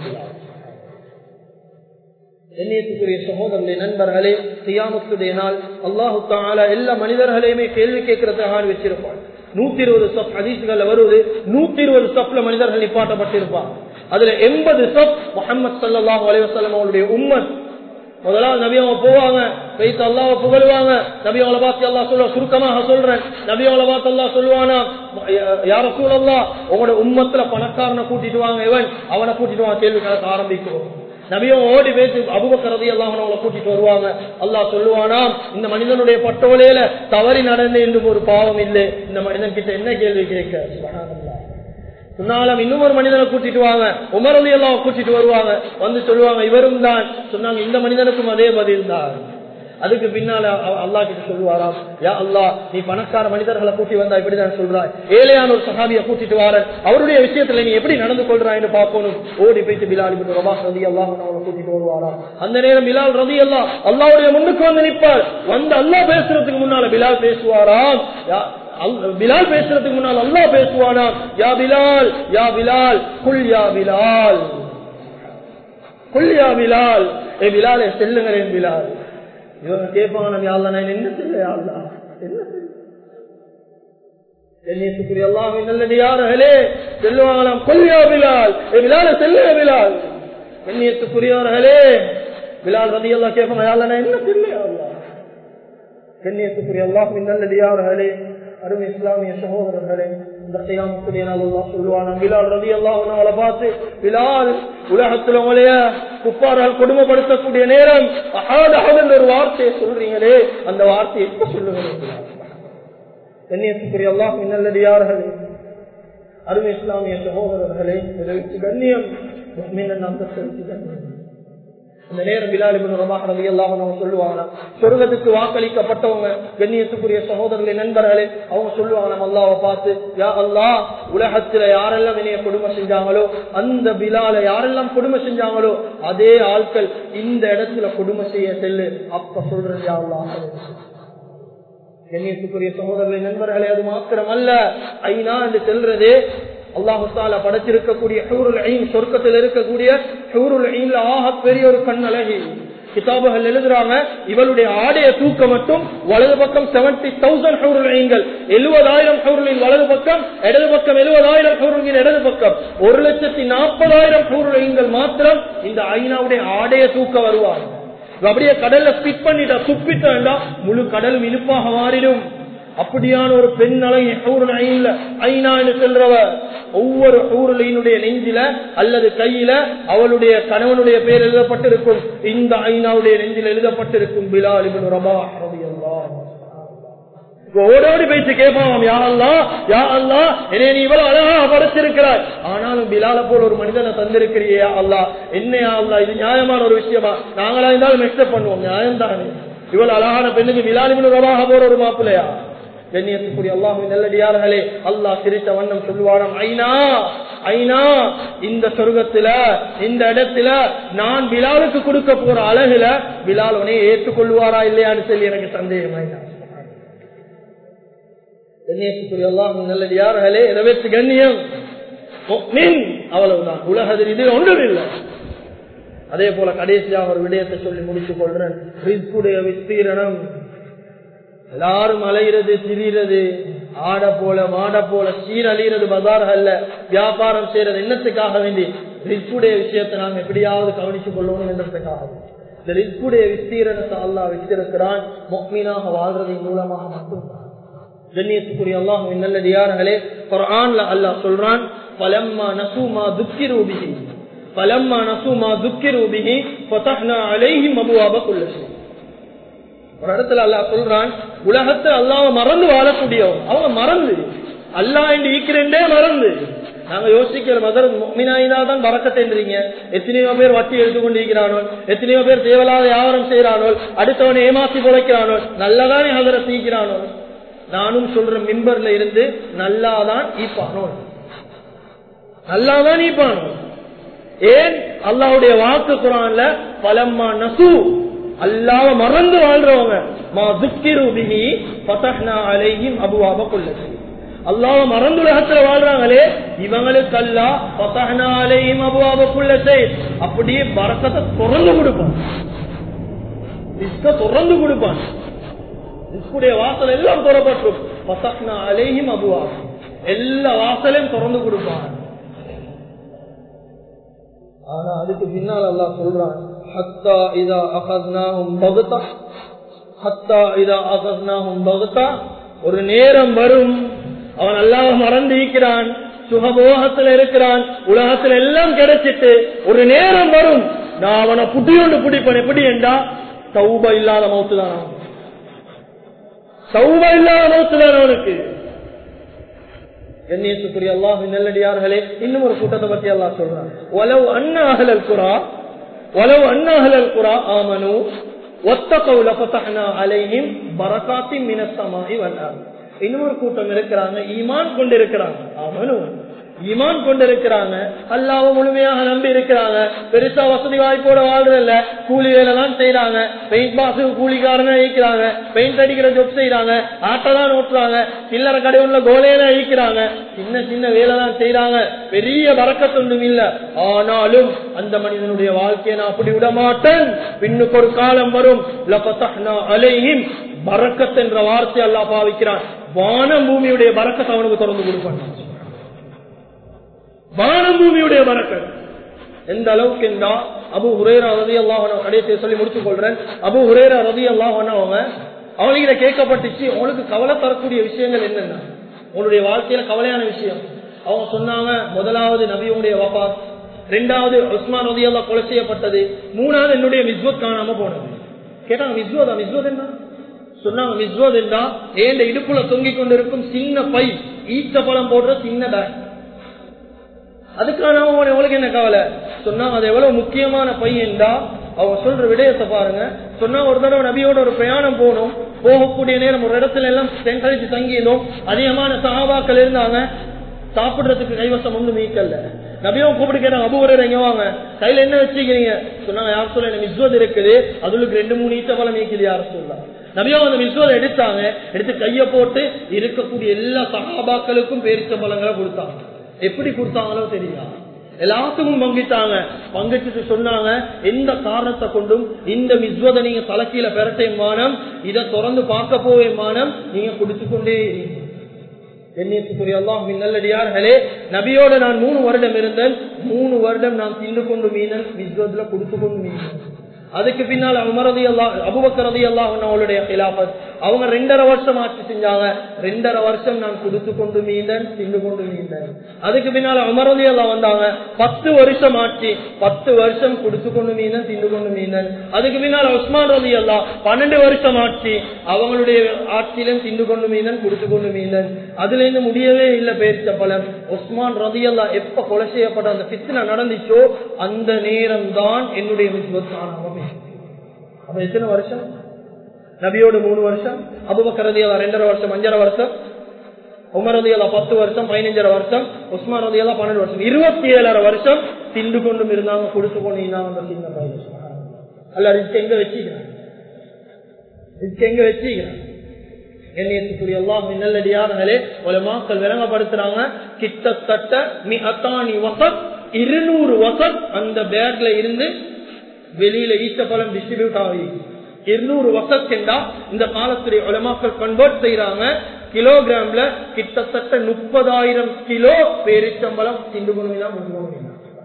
எண்ணியத்துக்குரிய சகோதரர்களே நண்பர்களே செய்யாமத்துடைய நாள் அல்லாஹு தாலா எல்லா மனிதர்களையுமே கேள்வி கேட்கறதுக்காக வச்சிருப்பான் நூத்தி இருபது சப் ஹதீசுகள்ல வருவது நூத்தி இருபது சப்ல மனிதர்கள் நிப்பாட்டப்பட்டிருப்பான் அதுல எண்பது சப் முகமது சல்லாஹூ அலைவசல்லம் அவருடைய உம்மத் முதலாவது நபி அவங்க போவாங்க வைத்து அல்லாவ புகழுவாங்க நபி அவளை பார்த்து அல்லா சொல்ல சுருக்கமாக சொல்றேன் நபி அவளை பார்த்து அல்லா சொல்லுவானா யார சூழல்லா உங்களோட உம்மத்துல பணக்காரனை கூட்டிட்டு வாங்க இவன் அவனை கூட்டிட்டு வாங்க கேள்வி கணக்கு ஆரம்பிக்கிறோம் நபியும் ஓடி பேசி அபுபக்கரதி எல்லாம் அவங்களை கூட்டிட்டு வருவாங்க அல்லாஹ் சொல்லுவானா இந்த மனிதனுடைய பட்டோலையில தவறி நடந்து என்றும் ஒரு பாவம் இல்லை இந்த மனிதன் கிட்ட என்ன கேள்வி கேட்க சொன்னாலும் இன்னும் ஒரு மனிதனை கூட்டிட்டு வாங்க உமரலி எல்லாம் கூட்டிட்டு வருவாங்க வந்து சொல்லுவாங்க இவரும் தான் சொன்னாங்க இந்த மனிதனுக்கும் அதே பதில் தான் அதுக்கு பின்னால அல்லா கிட்ட சொல்லுவாராம் யா அல்லா நீ பணக்கார மனிதர்களை கூட்டி வந்தா இப்படிதான் சொல்றாய் ஏழையான ஒரு சஹாபிய கூட்டிட்டு வார அவருடைய விஷயத்துல நீ எப்படி நடந்து கொள்றாய்னு பார்க்கணும் ஓடி போயிட்டு பிலால் இப்படி ரபா ரதி அல்லாஹ் அவங்களை கூட்டிட்டு வருவாராம் அந்த நேரம் பிலால் ரதி அல்லா அல்லாவுடைய முன்னுக்கு வந்து நிற்பார் வந்து அல்லா பேசுறதுக்கு முன்னால பிலால் பேசுவாராம் பிலால் பேசுறதுக்கு முன்னால் அல்லாஹ் பேசுவானா யா பிலால் யா பிலால் குல் யா பிலால் குல் யா பிலால் ஏ பிலாலே செல்லுங்களேன் பிலால் இவங்க கேட்பாங்க நம்ம யாழ்லா நான் என்ன செய்ய யாழ்லா என்ன செய்ய கண்ணியத்துக்குரிய அல்லாஹின் நல்லடியார்களே செல்லுவாங்களாம் கொல்லியா பிலால் ஏ பிலால செல்லுங்க பிலால் கண்ணியத்துக்குரியவர்களே பிலால் ரதி அல்லா கேட்பாங்க யாழ்லா நான் என்ன செய்ய யாழ்லா கண்ணியத்துக்குரிய அல்லாஹின் நல்லடியார்களே அருமை இஸ்லாமிய சகோதரர்களே இந்த கையாமத்துடைய நாள் அல்லாஹ் சொல்லுவான் பிலால் ரதி அல்லாஹ் அவளை பார்த்து பிலால் உலகத்துல உங்களைய குப்பாரால் கொடுமைப்படுத்தக்கூடிய நேரம் அஹாத் அஹத் ஒரு வார்த்தையை சொல்றீங்களே அந்த வார்த்தையை எப்ப சொல்லுகிறேன் பிலால் கண்ணியத்துக்குரிய அல்லாஹ் நல்லடியார்களே அருமை இஸ்லாமிய சகோதரர்களே இதற்கு கண்ணியம் அந்தஸ்து கண்ணியம் இந்த நேரம் பிலாலிபுன் ரபாஹ் ரவி அல்லாஹ் சொல்லுவாங்க சொர்க்கத்துக்கு வாக்களிக்கப்பட்டவங்க கண்ணியத்துக்குரிய சகோதரர்களே நண்பர்களே அவங்க சொல்லுவாங்க அல்லாவை பார்த்து யா அல்லா உலகத்துல யாரெல்லாம் என்னைய கொடுமை செஞ்சாங்களோ அந்த பிலால யாரெல்லாம் கொடுமை செஞ்சாங்களோ அதே ஆட்கள் இந்த இடத்துல கொடுமை செய்ய செல்லு அப்ப சொல்றது யா அல்லா கண்ணியத்துக்குரிய சகோதரர்களை நண்பர்களே அது மாத்திரம் அல்ல ஐநா என்று செல்றது அல்லாஹால படைச்சிருக்கக்கூடிய சொர்க்கத்தில் இருக்கக்கூடிய ஆக பெரிய ஒரு கண்ணழகி கிதாபுகள் எழுதுறாங்க இவளுடைய ஆடைய தூக்க மட்டும் வலது பக்கம் செவன்டி தௌசண்ட் ஹவுருங்கள் எழுபதாயிரம் ஹவுருளின் வலது பக்கம் இடது பக்கம் எழுபதாயிரம் ஹவுருங்கின் இடது பக்கம் ஒரு லட்சத்தி நாற்பதாயிரம் ஹவுருங்கள் மாத்திரம் இந்த ஐநாவுடைய ஆடைய தூக்க வருவாங்க அப்படியே கடல்ல ஸ்பிட் பண்ணிட்டா துப்பிட்டா முழு கடலும் இனிப்பாக மாறிடும் அப்படியான ஒரு பெண் அழகி ஐநா என்று செல்றவ ஒவ்வொரு ஊருடைய நெஞ்சில அல்லது கையில அவளுடைய கணவனுடைய பேர் எழுதப்பட்டிருக்கும் இந்த ஐநாவுடைய நெஞ்சில் எழுதப்பட்டிருக்கும் பிலால் இவன் ரபா ஓடோடி பேசி கேட்பான் யா அல்லா யா அல்லா என்னை நீ இவ்வளவு அழகா படைச்சிருக்கிறாய் ஆனாலும் பிலால போல ஒரு மனிதனை தந்திருக்கிறியா அல்லா என்னையா அல்லா இது நியாயமான ஒரு விஷயமா நாங்களா இருந்தாலும் எக்ஸப்ட் பண்ணுவோம் நியாயம் தானே இவ்வளவு அழகான பெண்ணுக்கு பிலாலிபின் ரவாக போற ஒரு மாப்பிள்ளையா கண்ணியத்துக்குரிய அல்லாஹு நல்லடியார்களே அல்லாஹ் சிரித்த வண்ணம் சொல்லுவாராம் ஐநா ஐநா இந்த சொர்க்கத்துல இந்த இடத்துல நான் பிலாலுக்கு கொடுக்க போற அழகுல பிலால் உனையை ஏற்றுக்கொள்வாரா இல்லையான்னு சொல்லி எனக்கு சந்தேகம் ஐநா கண்ணியத்துக்குரிய அல்லாஹு நல்லடியார்களே இரவேற்று கண்ணியம் அவ்வளவுதான் உலகத்தில் இது ஒன்றும் இல்லை அதே போல கடைசியாக ஒரு விடயத்தை சொல்லி முடித்துக் கொள்றேன் விஸ்தீரணம் எல்லாரும் அலைகிறது திரிகிறது ஆட போல மாட போல சீரழிகிறது பஜார்கள்ல வியாபாரம் செய்யறது என்னத்துக்காக வேண்டி ரிஸ்குடைய விஷயத்தை நாம் எப்படியாவது கவனித்துக் கொள்ளணும் என்றதுக்காக இந்த ரிஸ்குடைய விஸ்தீரணத்தை அல்லா வச்சிருக்கிறான் மொக்மீனாக வாழ்றதன் மூலமாக மட்டும்தான் கண்ணியத்துக்குரிய அல்லாஹுவின் நல்லடியார்களே குரான்ல அல்லாஹ் சொல்றான் பலம்மா நசூமா துக்கிரூபிகி பலம்மா நசூமா துக்கிரூபிகி ஃபதஹ்னா அலைஹிம் அபுவாப குல்லஷி ஒரு இடத்துல அல்லா சொல்றான் உலகத்தை அல்லாவ மறந்து வாழக்கூடியவங்க அவங்க மறந்து அல்லா என்று ஈக்கிறேன்டே மறந்து நாங்க யோசிக்கிற மதர் மீனாயினா தான் பறக்கத்தேன்றீங்க எத்தனையோ பேர் வட்டி எடுத்து கொண்டிருக்கிறானோ எத்தனையோ பேர் தேவலாத வியாபாரம் செய்யறானோ அடுத்தவனை ஏமாத்தி பொழைக்கிறானோ நல்லதானே அதரை தீக்கிறானோ நானும் சொல்ற மிம்பர்ல இருந்து நல்லாதான் ஈப்பானோ நல்லாதான் ஈப்பானோ ஏன் அல்லாவுடைய வாக்கு குரான்ல பலம்மா நசு அல்லாவ மறந்து வாழ்றவங்க மா துக்கிரு பிஹி ஃபதஹ்னா அலைஹிம் அபுவாப குல்லஷை அல்லாஹ் மறந்து உலகத்துல வாழ்றாங்களே இவங்களுக்கு அல்லா ஃபதஹ்னா அலைஹிம் அபுவாப குல்லஷை அப்படியே பரக்கத்தை திறந்து கொடுப்பான் ரிஸ்க திறந்து கொடுப்பான் ரிஸ்குடைய வாசல் எல்லாம் திறப்பட்டும் ஃபதஹ்னா அலைஹிம் அபுவாப எல்லா வாசலையும் திறந்து கொடுப்பான் ஆனா அதுக்கு பின்னால் அல்லாஹ் சொல்றான் حتى إذا أخذناهم بغتة حتى إذا أخذناهم بغتة ஒரு நேரம் வரும் அவன் அல்லாஹ் மறந்து இருக்கிறான் சுகபோகத்துல இருக்கிறான் உலகத்துல எல்லாம் கிடைச்சிட்டு ஒரு நேரம் வரும் நான் அவனை புட்டியோண்டு பிடிப்பேன் எப்படி என்றா சௌப இல்லாத மௌத்து தான் அவன் சௌப இல்லாத மௌத்து தான் அவனுக்கு கண்ணியத்துக்குரிய அல்லாஹ் நல்லடியார்களே இன்னும் ஒரு கூட்டத்தை பத்தி அல்லாஹ் சொல்றான் ஒலவு அண்ணா அகலல் குரா ولو أن أهل القرى آمنوا واتقوا لفتحنا عليهم بركات من السماء والأرض இன்னொரு கூட்டம் இருக்கிறாங்க ஈமான் கொண்டு இருக்கிறாங்க அவனும் ஈமான் கொண்டு இருக்கிறாங்க அல்லாவ முழுமையாக நம்பி இருக்கிறாங்க பெருசா வசதி வாய்ப்போட வாழ்றதில்ல கூலி வேலை தான் செய்யறாங்க பெயிண்ட் பாஸுக்கு கூலிக்காரனா ஈக்கிறாங்க பெயிண்ட் அடிக்கிற ஜொப் செய்யறாங்க ஆட்டோ தான் ஓட்டுறாங்க சில்லறை கடை உள்ள கோலையில ஈக்கிறாங்க சின்ன சின்ன வேலை தான் செய்யறாங்க பெரிய வரக்கத்தொன்றும் இல்ல ஆனாலும் அந்த மனிதனுடைய வாழ்க்கையை நான் அப்படி விட மாட்டேன் பின்னுக்கு ஒரு காலம் வரும் அலைஹிம் பறக்கத் என்ற வார்த்தை அல்லா பாவிக்கிறான் வானம் பூமியுடைய பறக்கத்தை அவனுக்கு திறந்து கொடுப்பான் வானம் பூமியுடைய பறக்கத் எந்த அளவுக்கு என்றா அபு ஹுரேரா ரதி அல்லாஹ் கடைசியை சொல்லி முடிச்சுக் கொள்றேன் அபு ஹுரேரா ரதி அல்லாஹ் அவங்க அவங்ககிட்ட கேட்கப்பட்டுச்சு உங்களுக்கு கவலை தரக்கூடிய விஷயங்கள் என்னென்ன உங்களுடைய வாழ்க்கையில கவலையான விஷயம் அவங்க சொன்னாங்க முதலாவது நபியுடைய வபா ரெண்டாவது உஸ்மான் ரதி அல்லா கொலை செய்யப்பட்டது மூணாவது என்னுடைய மிஸ்வத் காணாம போனது கேட்டாங்க மிஸ்வதா மிஸ்வத் என்ன சொன்னாங்க மிஸ்வத் என்றா ஏண்ட இடுப்புல தொங்கிக் கொண்டிருக்கும் சின்ன பை ஈச்ச பழம் போடுற சின்ன பேக் அதுக்கான உங்களுக்கு என்ன கவலை சொன்னா அது எவ்வளவு முக்கியமான பையன்டா அவங்க சொல்ற விடயத்தை பாருங்க சொன்னா ஒரு தடவை நபியோட ஒரு பிரயாணம் போகணும் போகக்கூடிய நேரம் ஒரு இடத்துல எல்லாம் கழிச்சு தங்கியிருந்தோம் அதிகமான சகாபாக்கள் இருந்தாங்க சாப்பிடுறதுக்கு கைவசம் ஒண்ணு மீக்கல்ல நபியும் கூப்பிட்டு கேட்டாங்க அபுவரர் எங்க வாங்க கையில என்ன வச்சுக்கிறீங்க சொன்னாங்க யார் சொல்ல எனக்கு மிஸ்வத் இருக்குது அதுக்கு ரெண்டு மூணு ஈச்ச பழம் மீக்குது யார் சொல்லலாம் நபியும் அந்த மிஸ்வத் எடுத்தாங்க எடுத்து கைய போட்டு இருக்கக்கூடிய எல்லா சகாபாக்களுக்கும் பேரிச்ச பழங்களை கொடுத்தாங்க எப்படி கொடுத்தாங்களோ தெரியா எல்லாத்துக்கும் பங்கிட்டாங்க பங்கிட்டு சொன்னாங்க எந்த காரணத்தை கொண்டும் இந்த மிஸ்வதை நீங்க தலைக்கீழ பெறட்டே மானம் இதை திறந்து பார்க்க போவே மானம் நீங்க குடிச்சு கொண்டே எண்ணியத்துக்குரிய அல்லாஹ் நல்லடியார்களே நபியோட நான் மூணு வருடம் இருந்தேன் மூணு வருடம் நான் தின்னு கொண்டு மீனன் மிஸ்வத்ல கொடுத்து கொண்டு மீனன் அதுக்கு பின்னால் அமரதி அல்லா அபுபக்கரதி அல்லாஹ் அவளுடைய கிலாபத் அவங்க ரெண்டரை வருஷம் ஆட்சி செஞ்சாங்க ரெண்டரை வருஷம் நான் கொடுத்து கொண்டு மீந்தன் திண்டு கொண்டு மீந்தன் அதுக்கு பின்னால அமரதி எல்லாம் வந்தாங்க பத்து வருஷம் ஆட்சி பத்து வருஷம் கொடுத்து கொண்டு மீந்தன் திண்டு கொண்டு மீந்தன் அதுக்கு பின்னால் உஸ்மான் ரதி அல்லா பன்னெண்டு வருஷம் ஆட்சி அவங்களுடைய ஆட்சியிலும் திண்டு கொண்டு மீந்தன் கொடுத்து கொண்டு மீந்தன் அதுல இருந்து முடியவே இல்லை பேரிச்ச பலன் உஸ்மான் ரதி அல்லா எப்ப கொலை செய்யப்பட்ட அந்த பித்தின நடந்துச்சோ அந்த நேரம் தான் என்னுடைய விஸ்வத்தான அப்ப எத்தனை வருஷம் நபியோடு மூணு வருஷம் அபுபக்கரதியலா ரெண்டரை வருஷம் அஞ்சரை வருஷம் உமரதியலா பத்து வருஷம் பதினஞ்சரை வருஷம் உஸ்மான் ரதியலா பன்னெண்டு வருஷம் இருபத்தி ஏழரை வருஷம் திண்டு கொண்டும் இருந்தாங்க கொடுத்து கொண்டு இருந்தாங்க சின்ன பையன் அல்ல ரிஸ்க் எங்க வச்சுக்கிறான் ரிஸ்க் எங்க வச்சுக்கிறான் எண்ணியத்துக்குரிய எல்லாம் நல்லடியார்களே உலமாக்கள் விளங்கப்படுத்துறாங்க கிட்டத்தட்ட மிகத்தானி வசத் இருநூறு வசத் அந்த பேக்ல இருந்து வெளியில ஈச்ச பழம் டிஸ்ட்ரிபியூட் ஆகி இருநூறு வசத்கெண்டா இந்த காலத்துடைய உலமாக்கள் கன்வெர்ட் செய்யறாங்க கிலோகிராம்ல கிட்டத்தட்ட முப்பதாயிரம் கிலோ பேரிச்சம்பளம் திண்டு கொண்டு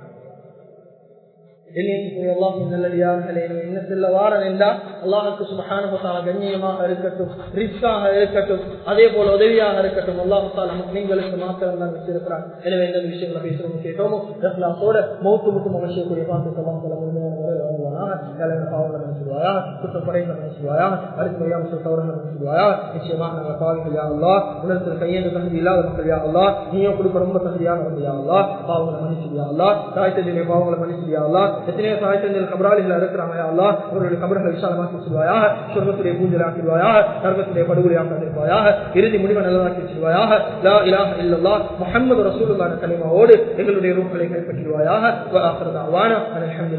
என்ன சொல்ல வாரம் என்றா அல்லாஹுக்கு சுபகான கண்ணியமாக இருக்கட்டும் ரிஸ்காக இருக்கட்டும் அதே போல உதவியாக இருக்கட்டும் அல்லாஹால நீங்களுக்கு மாத்திரம் தான் வச்சிருக்கிறான் எனவே எந்த விஷயங்களை பேசுறோம் கேட்டோமோ ரஹ்லாசோட மௌத்து முட்டும் அவசியக்கூடிய பார்த்து பாவங்களை மன்னிச்சுவாயா குற்றப்படைகளை மன்னிச்சுவாயா அடுத்த தவறுகளை மன்னிச்சுவாயா நிச்சயமாக நாங்கள் பாவிகள் யா அல்லா உலகத்தில் கையேந்து தகுதி இல்லாத மக்கள் யா அல்லா நீயும் கொடுக்க ரொம்ப தகுதியானவர்கள் யா அல்லா பாவங்களை மன்னிச்சுவியா அல்லா தாய் தந்தையுடைய பாவங்களை மன்னிச்சுவியா அல்லா எத்தனையோ தாய் தந்தையில் கபராளிகள் இருக்கிறாங்க யா அல்லா அவர்களுடைய கபர்களை விசாலமாக்கி வச்சிருவாயா சொர்க்கத்துடைய பூஞ்சல் ஆக்கிடுவாயா நரகத்துடைய படுகொலை ஆக்கிடுவாயா இறுதி முடிவை நல்லதாக்கி வச்சிருவாயா லா இலாஹ இல்லல்லா முஹம்மது ரசூலுல்லாஹி கலிமாவோடு எங்களுடைய ரூப்களை கைப்பற்றிடுவாயாக வான அல்ஹம்துலில்லாஹ்